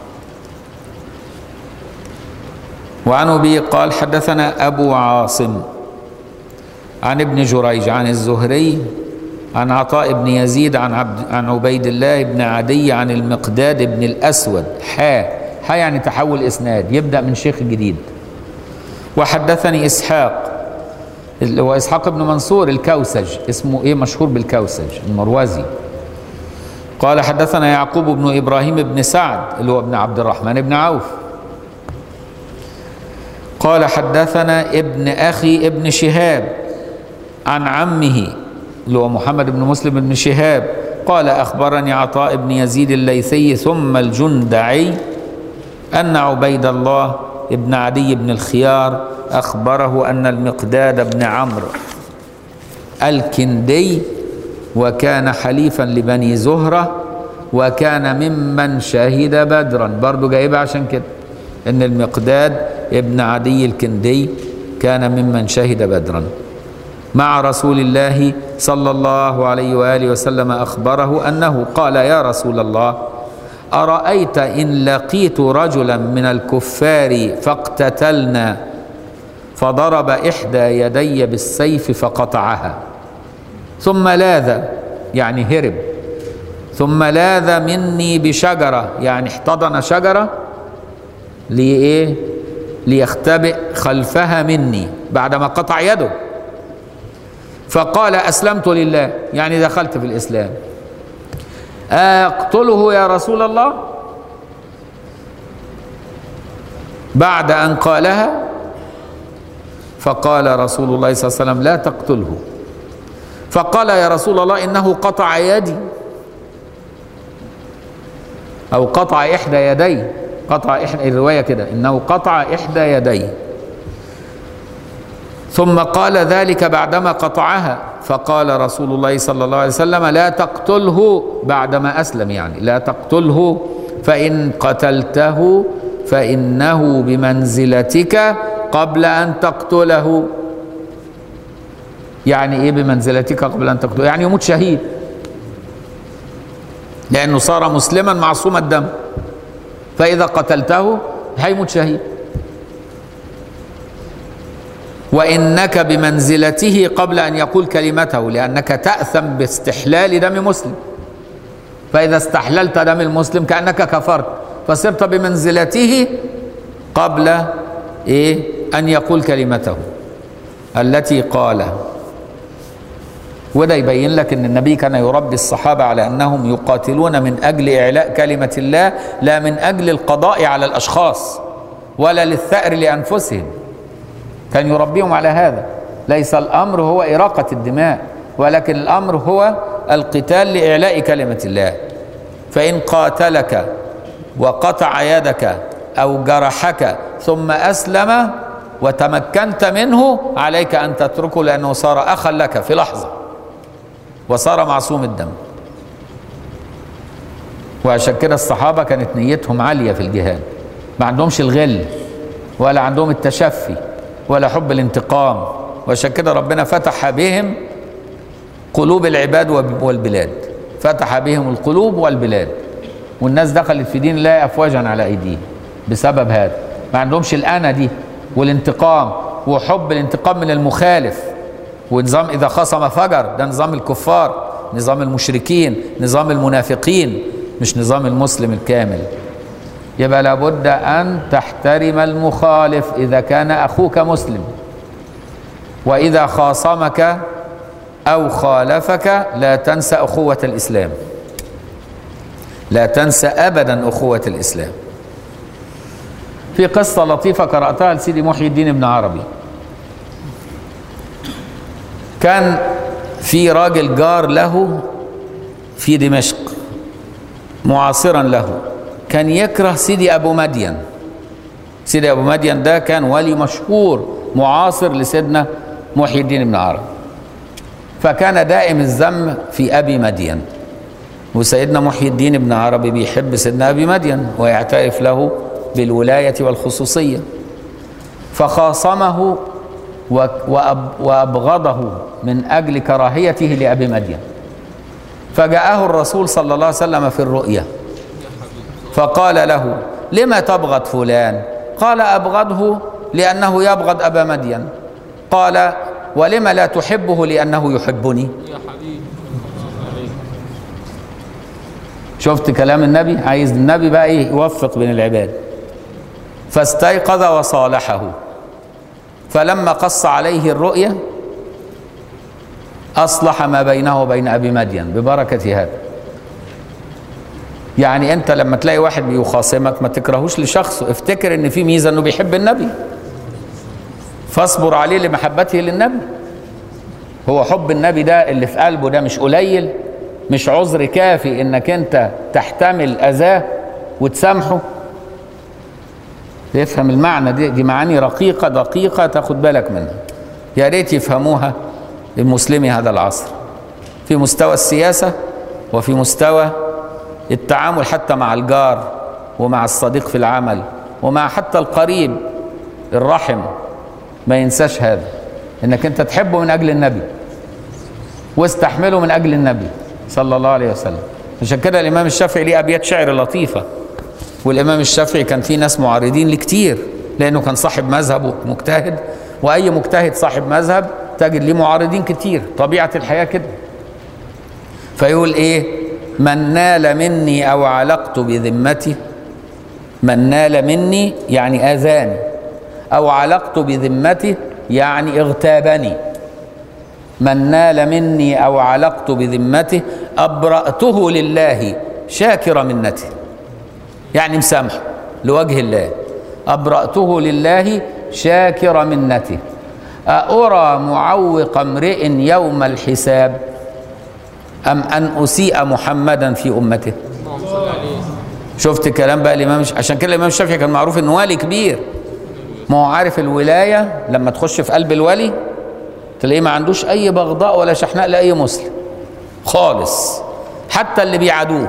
وعن ابي قال حدثنا ابو عاصم عن ابن جريج عن الزهري عن عطاء بن يزيد عن عبد عن عبيد الله بن عدي عن المقداد بن الاسود حا حا يعني تحول اسناد يبدا من شيخ جديد وحدثني اسحاق اللي هو اسحاق بن منصور الكوسج اسمه ايه مشهور بالكوسج المروزي قال حدثنا يعقوب بن ابراهيم بن سعد اللي هو ابن عبد الرحمن بن عوف قال حدثنا ابن اخي ابن شهاب عن عمه اللي هو محمد بن مسلم بن شهاب قال أخبرني عطاء بن يزيد الليثي ثم الجندعي أن عبيد الله بن عدي بن الخيار أخبره أن المقداد بن عمرو الكندي وكان حليفا لبني زهرة وكان ممن شهد بدرا برضو جايبها عشان كده ان المقداد ابن عدي الكندي كان ممن شهد بدرا مع رسول الله صلى الله عليه واله وسلم اخبره انه قال يا رسول الله ارايت ان لقيت رجلا من الكفار فاقتتلنا فضرب احدى يدي بالسيف فقطعها ثم لاذ يعني هرب ثم لاذ مني بشجره يعني احتضن شجره لإيه؟ ليختبئ خلفها مني بعدما قطع يده فقال أسلمت لله يعني دخلت في الإسلام أقتله يا رسول الله بعد أن قالها فقال رسول الله صلى الله عليه وسلم لا تقتله فقال يا رسول الله إنه قطع يدي أو قطع إحدى يدي قطع إحدى الرواية كده إنه قطع إحدى يديه ثم قال ذلك بعدما قطعها فقال رسول الله صلى الله عليه وسلم لا تقتله بعدما أسلم يعني لا تقتله فإن قتلته فإنه بمنزلتك قبل أن تقتله يعني إيه بمنزلتك قبل أن تقتله يعني يموت شهيد لأنه صار مسلما معصوم الدم فإذا قتلته هيموت شهيد وإنك بمنزلته قبل أن يقول كلمته لأنك تأثم باستحلال دم مسلم فإذا استحللت دم المسلم كأنك كفرت فصرت بمنزلته قبل إيه أن يقول كلمته التي قالها وده يبين لك ان النبي كان يربي الصحابه على انهم يقاتلون من اجل اعلاء كلمه الله لا من اجل القضاء على الاشخاص ولا للثأر لانفسهم كان يربيهم على هذا ليس الامر هو اراقه الدماء ولكن الامر هو القتال لاعلاء كلمه الله فان قاتلك وقطع يدك او جرحك ثم اسلم وتمكنت منه عليك ان تتركه لانه صار اخا لك في لحظه وصار معصوم الدم وعشان كده الصحابة كانت نيتهم عالية في الجهاد ما عندهمش الغل ولا عندهم التشفي ولا حب الانتقام وعشان كده ربنا فتح بهم قلوب العباد والبلاد فتح بهم القلوب والبلاد والناس دخلت في دين الله أفواجا على أيديهم بسبب هذا ما عندهمش الأنا دي والانتقام وحب الانتقام من المخالف ونظام إذا خصم فجر ده نظام الكفار نظام المشركين نظام المنافقين مش نظام المسلم الكامل يبقى لابد أن تحترم المخالف إذا كان أخوك مسلم وإذا خاصمك أو خالفك لا تنسى أخوة الإسلام لا تنسى أبدا أخوة الإسلام في قصة لطيفة قرأتها لسيدي محي الدين بن عربي كان في راجل جار له في دمشق معاصرا له كان يكره سيدي ابو مدين سيدي ابو مدين ده كان ولي مشهور معاصر لسيدنا محي الدين بن عربي فكان دائم الذم في ابي مدين وسيدنا محي الدين بن عربي بيحب سيدنا ابي مدين ويعترف له بالولايه والخصوصيه فخاصمه وأبغضه من أجل كراهيته لأبي مدين فجاءه الرسول صلى الله عليه وسلم في الرؤيا فقال له لما تبغض فلان قال أبغضه لأنه يبغض أبا مدين قال ولم لا تحبه لأنه يحبني شفت كلام النبي عايز النبي بقى ايه يوفق بين العباد فاستيقظ وصالحه فلما قص عليه الرؤيا أصلح ما بينه وبين أبي مدين ببركة هذا يعني أنت لما تلاقي واحد بيخاصمك ما تكرهوش لشخصه افتكر أن في ميزة أنه بيحب النبي فاصبر عليه لمحبته للنبي هو حب النبي ده اللي في قلبه ده مش قليل مش عذر كافي انك انت تحتمل اذاه وتسامحه يفهم المعنى دي دي معاني رقيقه دقيقه تاخد بالك منها يا ريت يفهموها المسلمي هذا العصر في مستوى السياسه وفي مستوى التعامل حتى مع الجار ومع الصديق في العمل ومع حتى القريب الرحم ما ينساش هذا انك انت تحبه من اجل النبي واستحمله من اجل النبي صلى الله عليه وسلم عشان كده الامام الشافعي ليه ابيات شعر لطيفه والامام الشافعي كان في ناس معارضين ليه كتير لانه كان صاحب مذهب ومجتهد واي مجتهد صاحب مذهب تجد ليه معارضين كتير طبيعه الحياه كده فيقول ايه من نال مني او علقت بذمتي من نال مني يعني اذاني او علقت بذمته يعني اغتابني من نال مني او علقت بذمته ابراته لله شاكر منته يعني مسامحه لوجه الله ابراته لله شاكر منته أأرى معوق امرئ يوم الحساب أم أن أسيء محمدا في أمته
اللهم صل عليه
شفت كلام بقى الإمام عشان كده الإمام الشافعي كان معروف إنه والي كبير ما هو عارف الولاية لما تخش في قلب الولي تلاقيه ما عندوش أي بغضاء ولا شحناء لأي مسلم خالص حتى اللي بيعادوه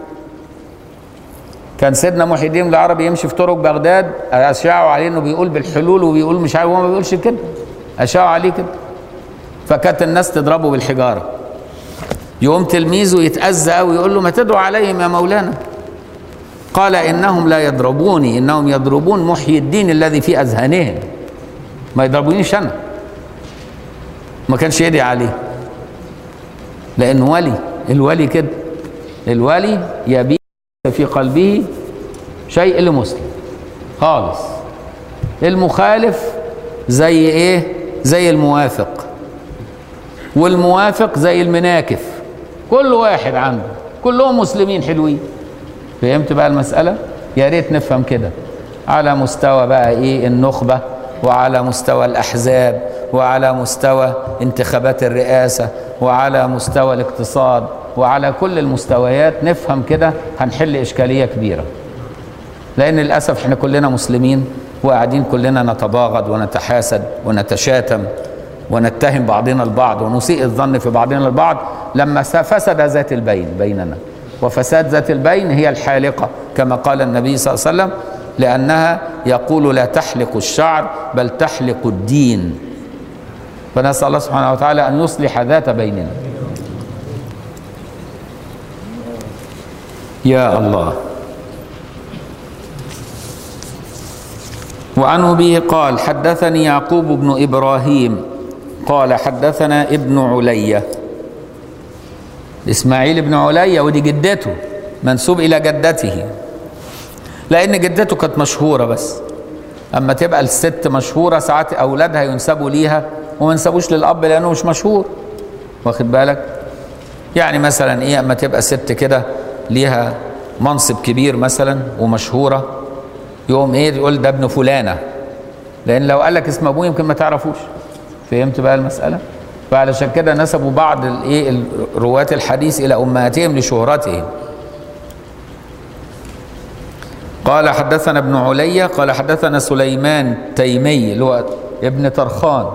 كان سيدنا محي الدين العربي يمشي في طرق بغداد اشاعوا عليه انه بيقول بالحلول وبيقول مش عارف هو ما بيقولش كده اشاعوا عليه كده فكانت الناس تضربه بالحجاره يقوم تلميذه يتأذى قوي يقول له ما تدعو عليهم يا مولانا قال انهم لا يضربوني انهم يضربون محيي الدين الذي في اذهانهم ما يضربونيش انا ما كانش يدعي عليه لانه ولي الولي كده الولي يبيع في قلبه شيء لمسلم خالص المخالف زي ايه زي الموافق والموافق زي المناكف كل واحد عنده كلهم مسلمين حلوين فهمت بقى المسألة يا ريت نفهم كده على مستوى بقى ايه النخبة وعلى مستوى الأحزاب وعلى مستوى انتخابات الرئاسة وعلى مستوى الاقتصاد وعلى كل المستويات نفهم كده هنحل إشكالية كبيرة لأن للأسف احنا كلنا مسلمين وقاعدين كلنا نتباغض ونتحاسد ونتشاتم ونتهم بعضنا البعض ونسيء الظن في بعضنا البعض لما فسد ذات البين بيننا وفساد ذات البين هي الحالقة كما قال النبي صلى الله عليه وسلم لأنها يقول لا تحلق الشعر بل تحلق الدين فنسأل الله سبحانه وتعالى أن يصلح ذات بيننا يا الله وعن أبي قال حدثني يعقوب بن إبراهيم قال حدثنا ابن علية إسماعيل بن علية ودي جدته منسوب إلى جدته لأن جدته كانت مشهورة بس أما تبقى الست مشهورة ساعات أولادها ينسبوا ليها وما ينسبوش للأب لأنه مش مشهور واخد بالك يعني مثلا إيه أما تبقى ست كده ليها منصب كبير مثلا ومشهورة يقوم إيه يقول ده ابن فلانة لأن لو قال لك اسم أبوه يمكن ما تعرفوش فهمت بقى المسألة فعلشان كده نسبوا بعض الايه رواة الحديث الى امهاتهم لشهرتهم قال حدثنا ابن علية قال حدثنا سليمان تيمي اللي هو ابن طرخان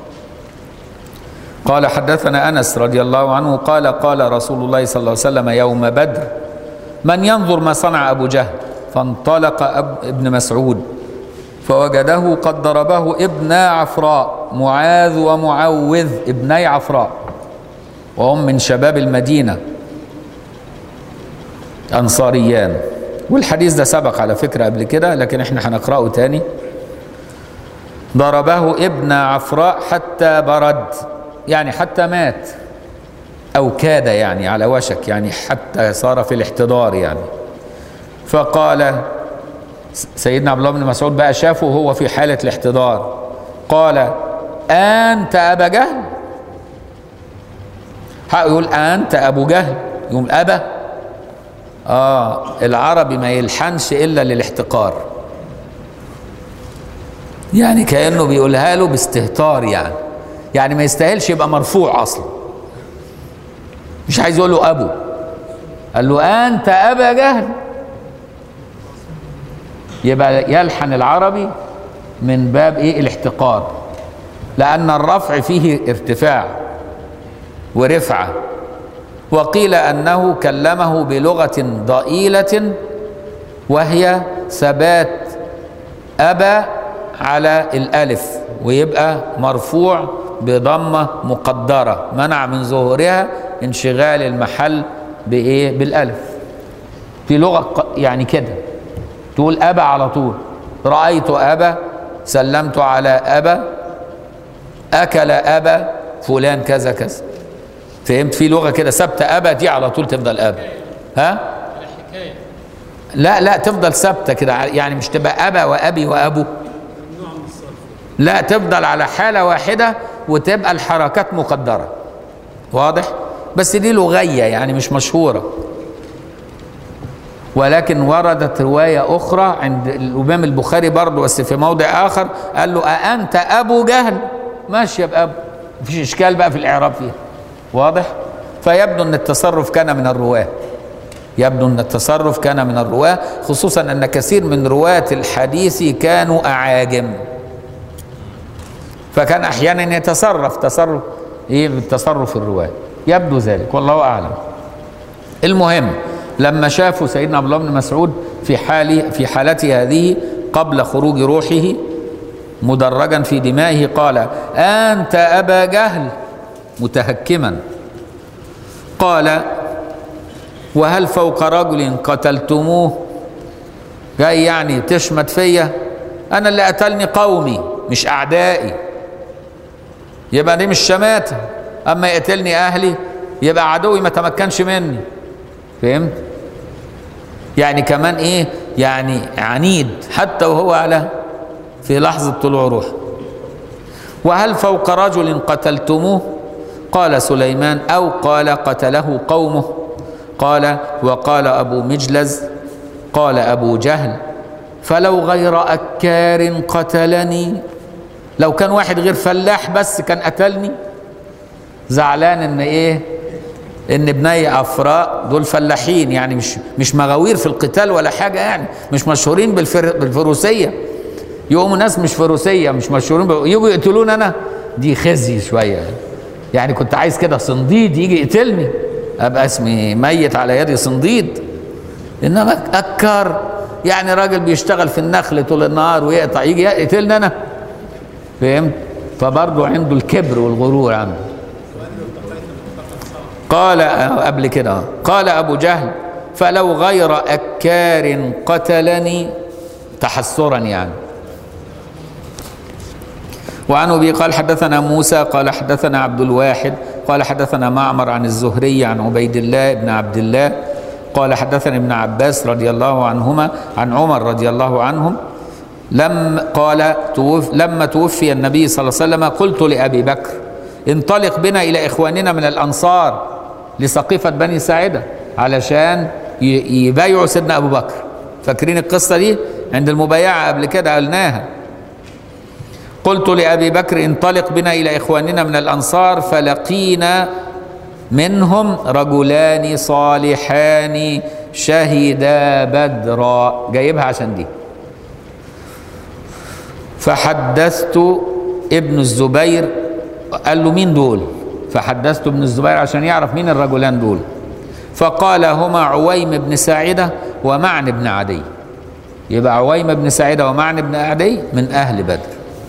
قال حدثنا انس رضي الله عنه قال قال رسول الله صلى الله عليه وسلم يوم بدر من ينظر ما صنع ابو جهل فانطلق أب ابن مسعود فوجده قد ضربه ابن عفراء معاذ ومعوذ ابني عفراء وهم من شباب المدينة أنصاريان والحديث ده سبق على فكرة قبل كده لكن احنا هنقرأه تاني ضربه ابن عفراء حتى برد يعني حتى مات أو كاد يعني على وشك يعني حتى صار في الاحتضار يعني فقال سيدنا عبد الله بن مسعود بقى شافه وهو في حالة الاحتضار قال أنت أبا جهل حق يقول أنت أبو جهل يقول أبا آه العربي ما يلحنش إلا للاحتقار يعني كأنه بيقولها له باستهتار يعني يعني ما يستاهلش يبقى مرفوع اصلا مش عايز يقول له ابو قال له انت ابا جهل يبقى يلحن العربي من باب ايه الاحتقار لان الرفع فيه ارتفاع ورفعه وقيل انه كلمه بلغه ضئيله وهي ثبات ابى على الالف ويبقى مرفوع بضمه مقدره منع من ظهورها انشغال المحل بايه بالالف في لغه ق- يعني كده تقول ابا على طول رايت ابا سلمت على ابا اكل ابا فلان كذا كذا فهمت في لغه كده ثابته ابا دي على طول تفضل ابا ها لا لا تفضل ثابته كده يعني مش تبقى ابا وابي وابو لا تفضل على حاله واحده وتبقى الحركات مقدره واضح بس دي لغيه يعني مش مشهوره ولكن وردت رواية أخرى عند الإمام البخاري برضه بس في موضع آخر قال له أأنت أبو جهل ماشي يبقى أبو مفيش إشكال بقى في الإعراب فيها واضح فيبدو أن التصرف كان من الرواة يبدو أن التصرف كان من الرواة خصوصا أن كثير من رواة الحديث كانوا أعاجم فكان أحيانا يتصرف تصرف إيه بالتصرف الرواة يبدو ذلك والله أعلم المهم لما شافوا سيدنا عبد الله بن مسعود في حال في حالته هذه قبل خروج روحه مدرجا في دمائه قال أنت أبا جهل متهكما قال وهل فوق رجل قتلتموه جاي يعني تشمت فيا أنا اللي قتلني قومي مش أعدائي يبقى دي مش شماتة أما يقتلني أهلي يبقى عدوي ما تمكنش مني فهمت يعني كمان ايه يعني عنيد حتى وهو على في لحظة طلوع روح وهل فوق رجل قتلتموه قال سليمان أو قال قتله قومه قال وقال أبو مجلز قال أبو جهل فلو غير أكار قتلني لو كان واحد غير فلاح بس كان قتلني زعلان ان ايه ان بني افراء دول فلاحين يعني مش مش مغاوير في القتال ولا حاجه يعني مش مشهورين بالفر بالفروسيه يقوموا ناس مش فروسيه مش مشهورين بال- يجوا يقتلون انا دي خزي شويه يعني كنت عايز كده صنديد يجي يقتلني ابقى اسمي ميت على يدي صنديد انما اكار يعني راجل بيشتغل في النخل طول النهار ويقطع يجي يقتلني انا فهمت فبرضه عنده الكبر والغرور عنده قال قبل كده قال ابو جهل فلو غير اكار قتلني تحسرا يعني وعن ابي قال حدثنا موسى قال حدثنا عبد الواحد قال حدثنا معمر عن الزهري عن عبيد الله بن عبد الله قال حدثني ابن عباس رضي الله عنهما عن عمر رضي الله عنهم لم قال توف لما توفي النبي صلى الله عليه وسلم قلت لابي بكر انطلق بنا الى اخواننا من الانصار لسقيفه بني ساعده علشان ي- يبايعوا سيدنا ابو بكر فاكرين القصه دي عند المبايعه قبل كده قلناها قلت لابي بكر انطلق بنا الى اخواننا من الانصار فلقينا منهم رجلان صالحان شهدا بدرا جايبها عشان دي فحدثت ابن الزبير قال له مين دول فحدثت ابن الزبير عشان يعرف مين الرجلان دول فقال هما عويم بن ساعدة ومعن بن عدي يبقى عويم بن ساعدة ومعن بن عدي من أهل بدر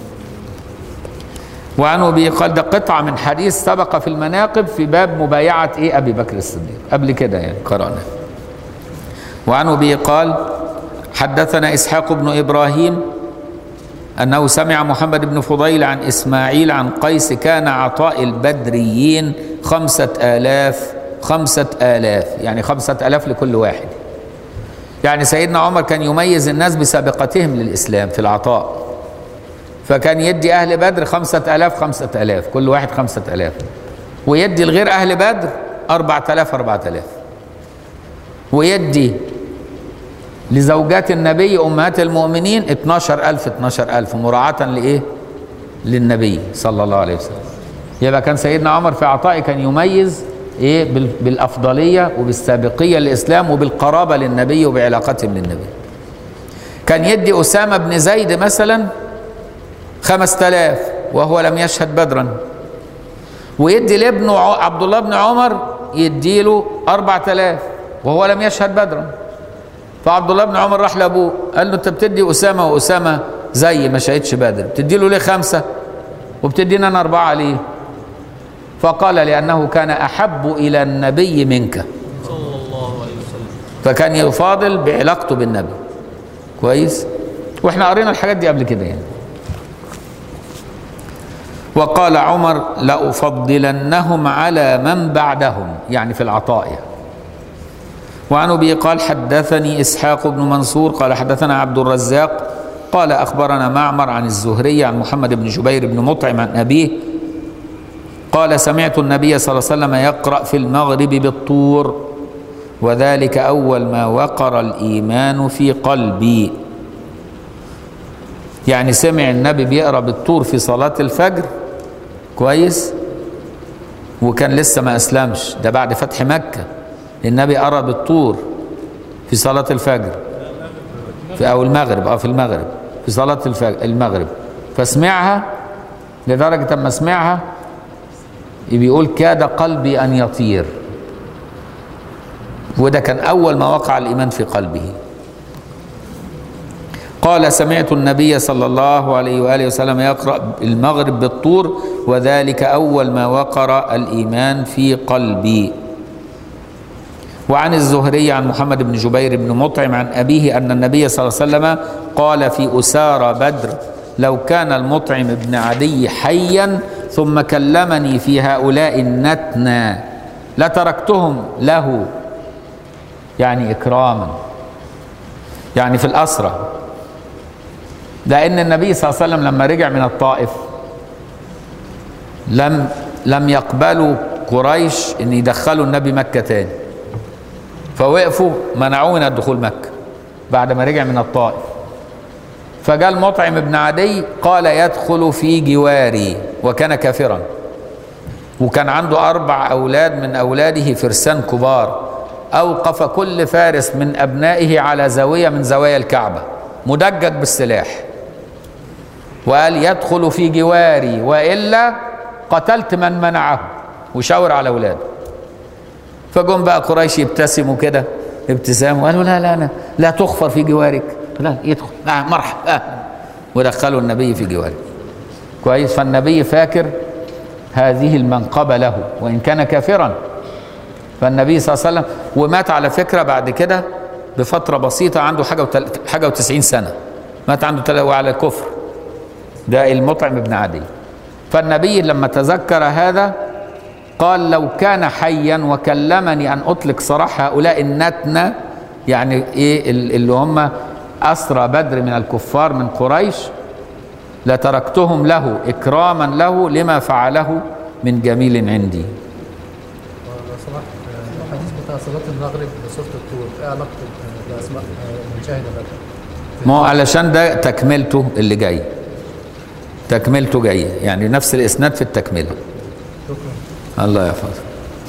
وعن ابي قال ده قطعه من حديث سبق في المناقب في باب مبايعه ايه ابي بكر الصديق قبل كده يعني قرانا وعن ابي قال حدثنا اسحاق بن ابراهيم انه سمع محمد بن فضيل عن اسماعيل عن قيس كان عطاء البدريين خمسة آلاف خمسة آلاف يعني خمسة آلاف لكل واحد يعني سيدنا عمر كان يميز الناس بسابقتهم للإسلام في العطاء فكان يدي أهل بدر خمسة ألاف خمسة ألاف كل واحد خمسة ألاف ويدي الغير أهل بدر أربعة ألاف أربعة ألاف ويدي لزوجات النبي أمهات المؤمنين 12 ألف 12 ألف مراعاة لإيه للنبي صلى الله عليه وسلم يبقى كان سيدنا عمر في عطائه كان يميز ايه بال- بالافضليه وبالسابقيه للاسلام وبالقرابه للنبي وبعلاقتهم للنبي كان يدي اسامه بن زيد مثلا خمس تلاف وهو لم يشهد بدرا ويدي لابنه ع- عبد الله بن عمر يديله أربع تلاف وهو لم يشهد بدرا فعبد الله بن عمر راح لابوه قال له انت بتدي اسامه واسامه زي ما شهدش بدر بتدي له ليه خمسه وبتدينا انا اربعه ليه فقال لانه كان احب الى النبي منك
صلى الله عليه وسلم
فكان يفاضل بعلاقته بالنبي كويس واحنا قرينا الحاجات دي قبل كده يعني وقال عمر لأفضلنهم على من بعدهم يعني في العطاء يعني. وعن ابي قال حدثني اسحاق بن منصور قال حدثنا عبد الرزاق قال اخبرنا معمر عن الزهري عن محمد بن جبير بن مطعم عن ابيه قال سمعت النبي صلى الله عليه وسلم يقرا في المغرب بالطور وذلك اول ما وقر الايمان في قلبي يعني سمع النبي بيقرا بالطور في صلاه الفجر كويس وكان لسه ما اسلمش ده بعد فتح مكه النبي قرا بالطور في صلاه الفجر في او المغرب اه في المغرب في صلاه الفجر المغرب فسمعها لدرجه اما سمعها بيقول كاد قلبي ان يطير وده كان اول ما وقع الايمان في قلبه قال سمعت النبي صلى الله عليه واله وسلم يقرا المغرب بالطور وذلك اول ما وقر الايمان في قلبي وعن الزهري عن محمد بن جبير بن مطعم عن ابيه ان النبي صلى الله عليه وسلم قال في اسارى بدر لو كان المطعم بن عدي حيا ثم كلمني في هؤلاء النتنى لتركتهم له يعني اكراما يعني في الاسرى لان النبي صلى الله عليه وسلم لما رجع من الطائف لم لم يقبلوا قريش ان يدخلوا النبي مكه تاني فوقفوا منعوه من الدخول مكه بعد ما رجع من الطائف فجاء المطعم بن عدي قال يدخل في جواري وكان كافرا وكان عنده اربع اولاد من اولاده فرسان كبار اوقف كل فارس من ابنائه على زاويه من زوايا الكعبه مدجج بالسلاح وقال يدخل في جواري والا قتلت من منعه وشاور على اولاده فجم بقى قريش يبتسموا كده ابتسام وقالوا لا لا لا لا تخفر في جوارك لا يدخل آه مرحبا آه. ودخلوا النبي في جواره كويس فالنبي فاكر هذه المنقبة له وإن كان كافرا فالنبي صلى الله عليه وسلم ومات على فكرة بعد كده بفترة بسيطة عنده حاجة وتل... حاجة وتسعين سنة مات عنده تل... وعلى الكفر ده المطعم ابن عدي فالنبي لما تذكر هذا قال لو كان حيا وكلمني ان اطلق سراح هؤلاء النتنة يعني ايه اللي هم اسرى بدر من الكفار من قريش لتركتهم له اكراما له لما فعله من جميل عندي
لو سمحت آه، الحديث بتاع صلاة المغرب بسورة الطور ايه علاقته ب- بأسماء آه، من شهد بدر؟
ما هو علشان ده تكملته اللي جاي تكملته جايه يعني نفس الاسناد في التكمله
شكرا
الله يحفظه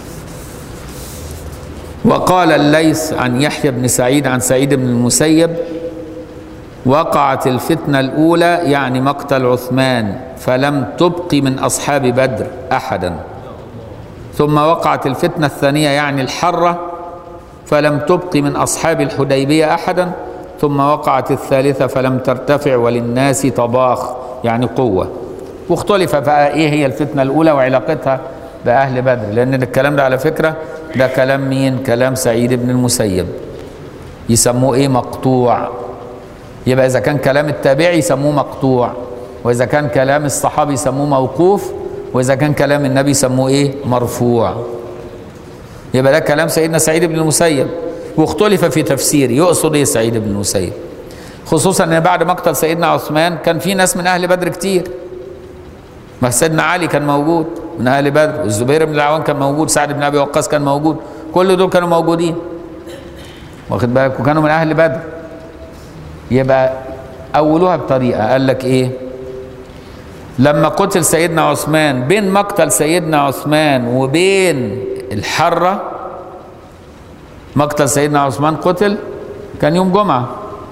وقال الليث عن يحيى بن سعيد عن سعيد بن المسيب وقعت الفتنة الأولى يعني مقتل عثمان فلم تبق من أصحاب بدر أحدا ثم وقعت الفتنة الثانية يعني الحرة فلم تبق من أصحاب الحديبية أحدا ثم وقعت الثالثة فلم ترتفع وللناس طباخ يعني قوة واختلف بقى إيه هي الفتنة الأولى وعلاقتها بأهل بدر لأن الكلام ده على فكرة ده كلام مين كلام سعيد بن المسيب يسموه إيه مقطوع يبقى إذا كان كلام التابعي يسموه مقطوع وإذا كان كلام الصحابي يسموه موقوف وإذا كان كلام النبي يسموه إيه مرفوع يبقى ده كلام سيدنا سعيد بن المسيب واختلف في تفسيره يقصد ايه سعيد بن المسيب خصوصا ان بعد مقتل سيدنا عثمان كان في ناس من اهل بدر كتير ما سيدنا علي كان موجود من اهل بدر والزبير بن العوام كان موجود سعد بن ابي وقاص كان موجود كل دول كانوا موجودين واخد بالك وكانوا من اهل بدر يبقى اولوها بطريقه قال لك ايه لما قتل سيدنا عثمان بين مقتل سيدنا عثمان وبين الحرة مقتل سيدنا عثمان قتل كان يوم جمعة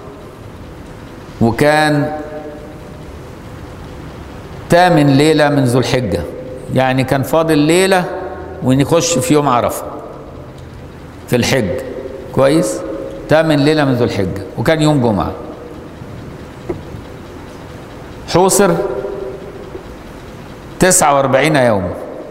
وكان تامن ليلة من ذو الحجة يعني كان فاضل ليلة ونخش في يوم عرفة في الحج كويس تامن ليلة من ذو الحجة وكان يوم جمعة حوصر 49 يوم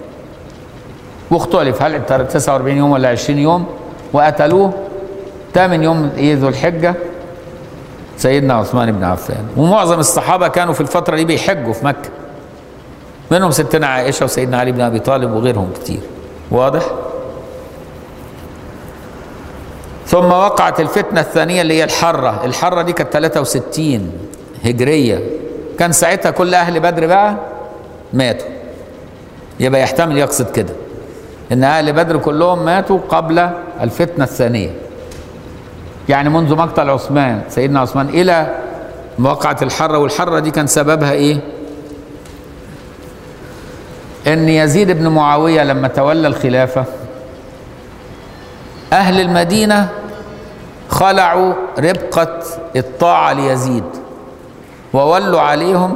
واختلف هل 49 يوم ولا 20 يوم وقتلوه تامن يوم ايه ذو الحجة سيدنا عثمان بن عفان ومعظم الصحابة كانوا في الفترة دي بيحجوا في مكة منهم ستنا عائشة وسيدنا علي بن أبي طالب وغيرهم كتير واضح ثم وقعت الفتنة الثانية اللي هي الحرة الحرة دي كانت 63 هجرية كان ساعتها كل أهل بدر بقى ماتوا يبقى يحتمل يقصد كده ان اهل بدر كلهم ماتوا قبل الفتنه الثانيه يعني منذ مقتل عثمان سيدنا عثمان الى موقعة الحرة والحرة دي كان سببها ايه ان يزيد بن معاوية لما تولى الخلافة اهل المدينة خلعوا ربقة الطاعة ليزيد وولوا عليهم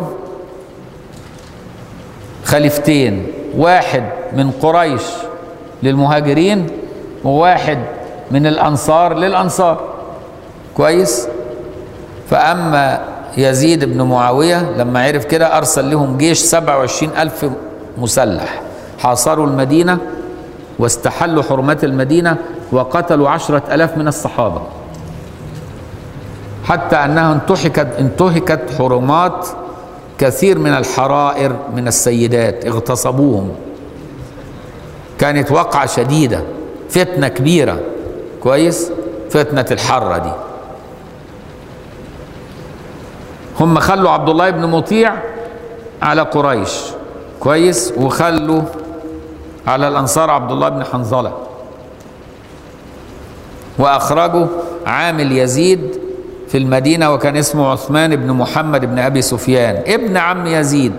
خليفتين واحد من قريش للمهاجرين وواحد من الأنصار للأنصار كويس فأما يزيد بن معاوية لما عرف كده أرسل لهم جيش سبع وعشرين ألف مسلح حاصروا المدينة واستحلوا حرمات المدينة وقتلوا عشرة ألاف من الصحابة حتى أنها انتهكت انتهكت حرمات كثير من الحرائر من السيدات اغتصبوهم كانت وقعة شديدة فتنة كبيرة كويس فتنة الحرة دي هم خلوا عبد الله بن مطيع على قريش كويس وخلوا على الأنصار عبد الله بن حنظلة وأخرجوا عامل يزيد في المدينة وكان اسمه عثمان بن محمد بن أبي سفيان ابن عم يزيد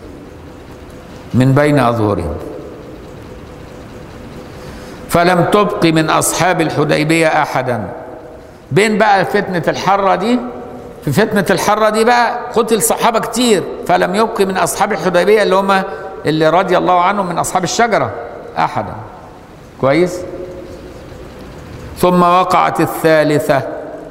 من بين أظهرهم فلم تبق من أصحاب الحديبية أحدا بين بقى فتنة الحرة دي في فتنة الحرة دي بقى قتل صحابة كتير فلم يبق من أصحاب الحديبية اللي هم اللي رضي الله عنهم من أصحاب الشجرة أحدا كويس ثم وقعت الثالثة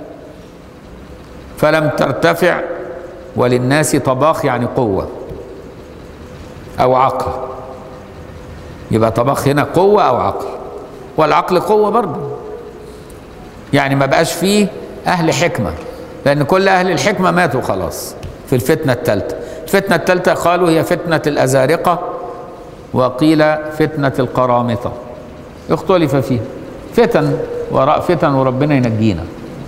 فلم ترتفع وللناس طباخ يعني قوة أو عقل يبقى طباخ هنا قوة أو عقل والعقل قوة برضه يعني ما بقاش فيه أهل حكمة لأن كل أهل الحكمة ماتوا خلاص في الفتنة الثالثة الفتنة الثالثة قالوا هي فتنة الأزارقة وقيل فتنة القرامطة اختلف فيها فتن وراء فتن وربنا ينجينا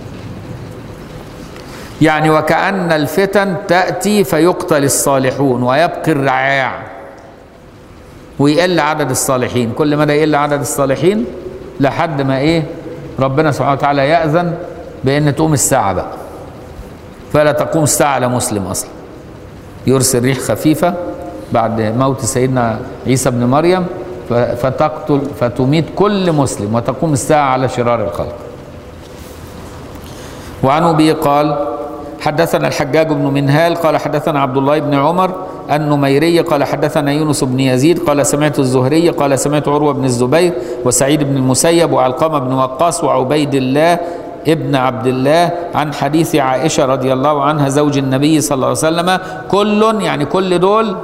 يعني وكأن الفتن تأتي فيقتل الصالحون ويبقي الرعاع ويقل عدد الصالحين كل مدى يقل عدد الصالحين لحد ما ايه ربنا سبحانه وتعالى يأذن بأن تقوم الساعة بقى فلا تقوم الساعة على مسلم أصلا يرسل ريح خفيفة بعد موت سيدنا عيسى بن مريم فتقتل فتميت كل مسلم وتقوم الساعة على شرار الخلق وعن أبي قال حدثنا الحجاج بن منهال قال حدثنا عبد الله بن عمر النميري قال حدثنا يونس بن يزيد قال سمعت الزهري قال سمعت عروة بن الزبير وسعيد بن المسيب وعلقمة بن وقاص وعبيد الله ابن عبد الله عن حديث عائشة رضي الله عنها زوج النبي صلى الله عليه وسلم كل يعني كل دول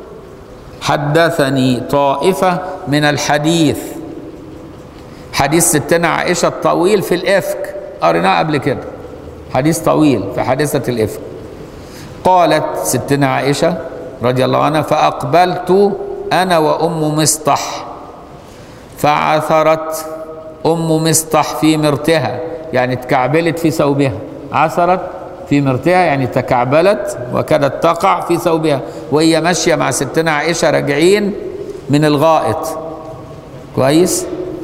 حدثني طائفة من الحديث حديث ستنا عائشة الطويل في الإفك قريناه قبل كده حديث طويل في حادثة الإفك قالت ستنا عائشة رضي الله عنها فأقبلت أنا وأم مصطح فعثرت أم مصطح في مرتها يعني تكعبلت في ثوبها عثرت في مرتها يعني تكعبلت وكادت تقع في ثوبها وهي ماشية مع ستنا عائشة راجعين من الغائط كويس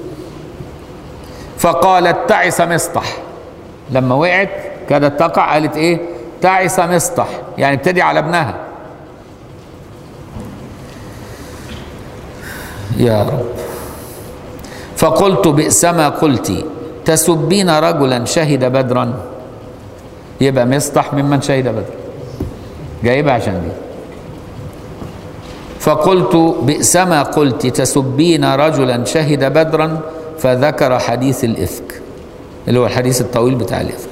فقالت تعس مصطح لما وقعت كادت تقع قالت ايه تعس مصطح يعني ابتدي على ابنها يا رب فقلت بئس ما قلت تسبين رجلا شهد بدرا يبقى مصطح ممن شهد بدرا جايبها عشان دي فقلت بئس ما قلت تسبين رجلا شهد بدرا فذكر حديث الإفك اللي هو الحديث الطويل بتاع الإفك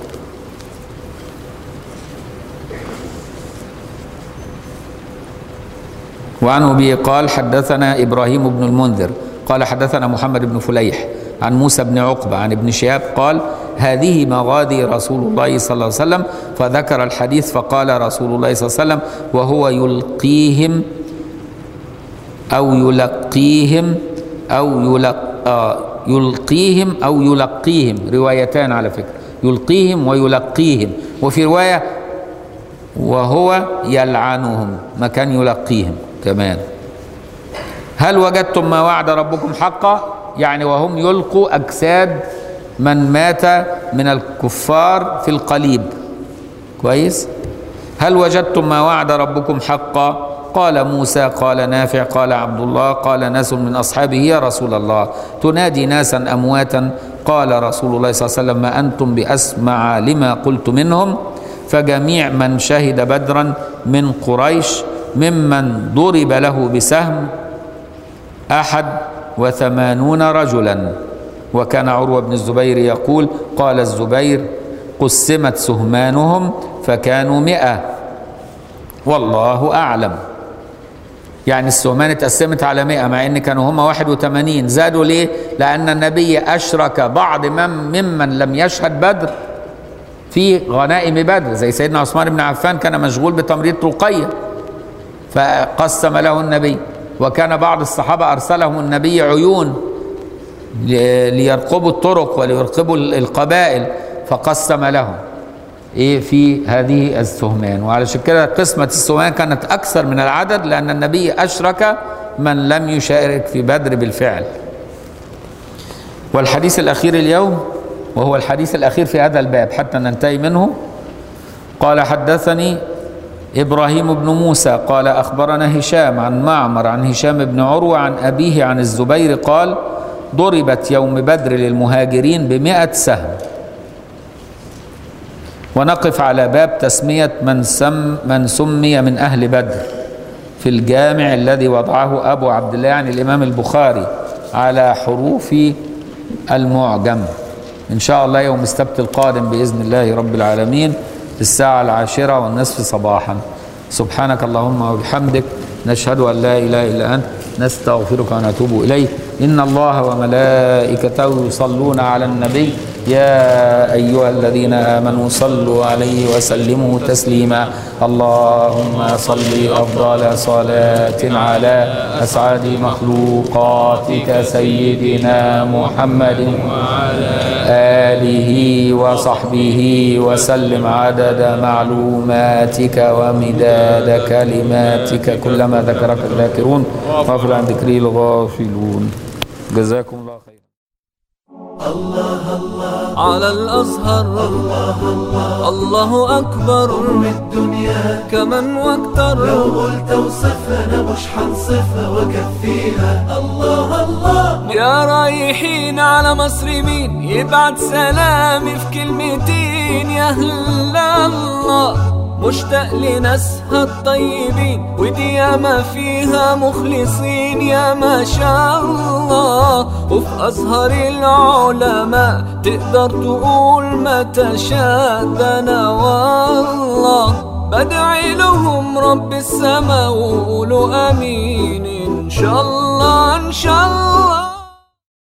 وعن أبي قال حدثنا إبراهيم بن المنذر قال حدثنا محمد بن فليح عن موسى بن عقبة عن ابن شهاب قال هذه مغادي رسول الله صلى الله عليه وسلم فذكر الحديث فقال رسول الله صلى الله عليه وسلم وهو يلقيهم أو يلقيهم أو يلق آه يلقيهم أو يلقيهم روايتان على فكرة يلقيهم ويلقيهم وفي رواية وهو يلعنهم مكان يلقيهم كمان هل وجدتم ما وعد ربكم حقا يعني وهم يلقوا أجساد من مات من الكفار في القليب كويس هل وجدتم ما وعد ربكم حقا قال موسى قال نافع قال عبد الله قال ناس من أصحابه يا رسول الله تنادي ناسا أمواتا قال رسول الله صلى الله عليه وسلم ما أنتم بأسمع لما قلت منهم فجميع من شهد بدرا من قريش ممن ضرب له بسهم أحد وثمانون رجلا وكان عروة بن الزبير يقول قال الزبير قسمت سهمانهم فكانوا مئة والله أعلم يعني السهمان اتقسمت على مئة مع ان كانوا هم واحد وثمانين زادوا ليه لأن النبي أشرك بعض من ممن لم يشهد بدر في غنائم بدر زي سيدنا عثمان بن عفان كان مشغول بتمريض رقية فقسم له النبي وكان بعض الصحابة أرسلهم النبي عيون ليرقبوا الطرق وليرقبوا القبائل فقسم لهم ايه في هذه السهمان وعلشان كده قسمة السهمان كانت أكثر من العدد لأن النبي أشرك من لم يشارك في بدر بالفعل والحديث الأخير اليوم وهو الحديث الأخير في هذا الباب حتى ننتهي منه قال حدثني إبراهيم بن موسى قال أخبرنا هشام عن معمر عن هشام بن عروة عن أبيه عن الزبير قال ضربت يوم بدر للمهاجرين بمئة سهم ونقف على باب تسمية من, سم من سمي من أهل بدر في الجامع الذي وضعه أبو عبد الله يعني الإمام البخاري على حروف المعجم إن شاء الله يوم السبت القادم بإذن الله رب العالمين الساعة العاشرة والنصف صباحا سبحانك اللهم وبحمدك نشهد أن لا إله إلا أنت نستغفرك ونتوب إليك إن الله وملائكته يصلون على النبي يا أيها الذين آمنوا صلوا عليه وسلموا تسليما اللهم صل أفضل صلاة على أسعد مخلوقاتك سيدنا محمد آله وصحبه وسلم عدد معلوماتك ومداد كلماتك كلما ذكرك الذاكرون واغفر عن ذكري الغافلون جزاكم الله خيرا
على الأزهر الله أكبر
من الدنيا
كمن واكتر
لو قلت وصفنا مش حنصفها وكفيها الله الله
يا رايحين على مصر مين يبعت سلامي في كلمتين يا أهل الله مشتاق لناسها الطيبين ودي ياما فيها مخلصين يا ما شاء الله وفي أزهر العلماء تقدر تقول ما تشاء ده أنا والله بدعي لهم رب السما وقولوا امين ان شاء الله ان شاء الله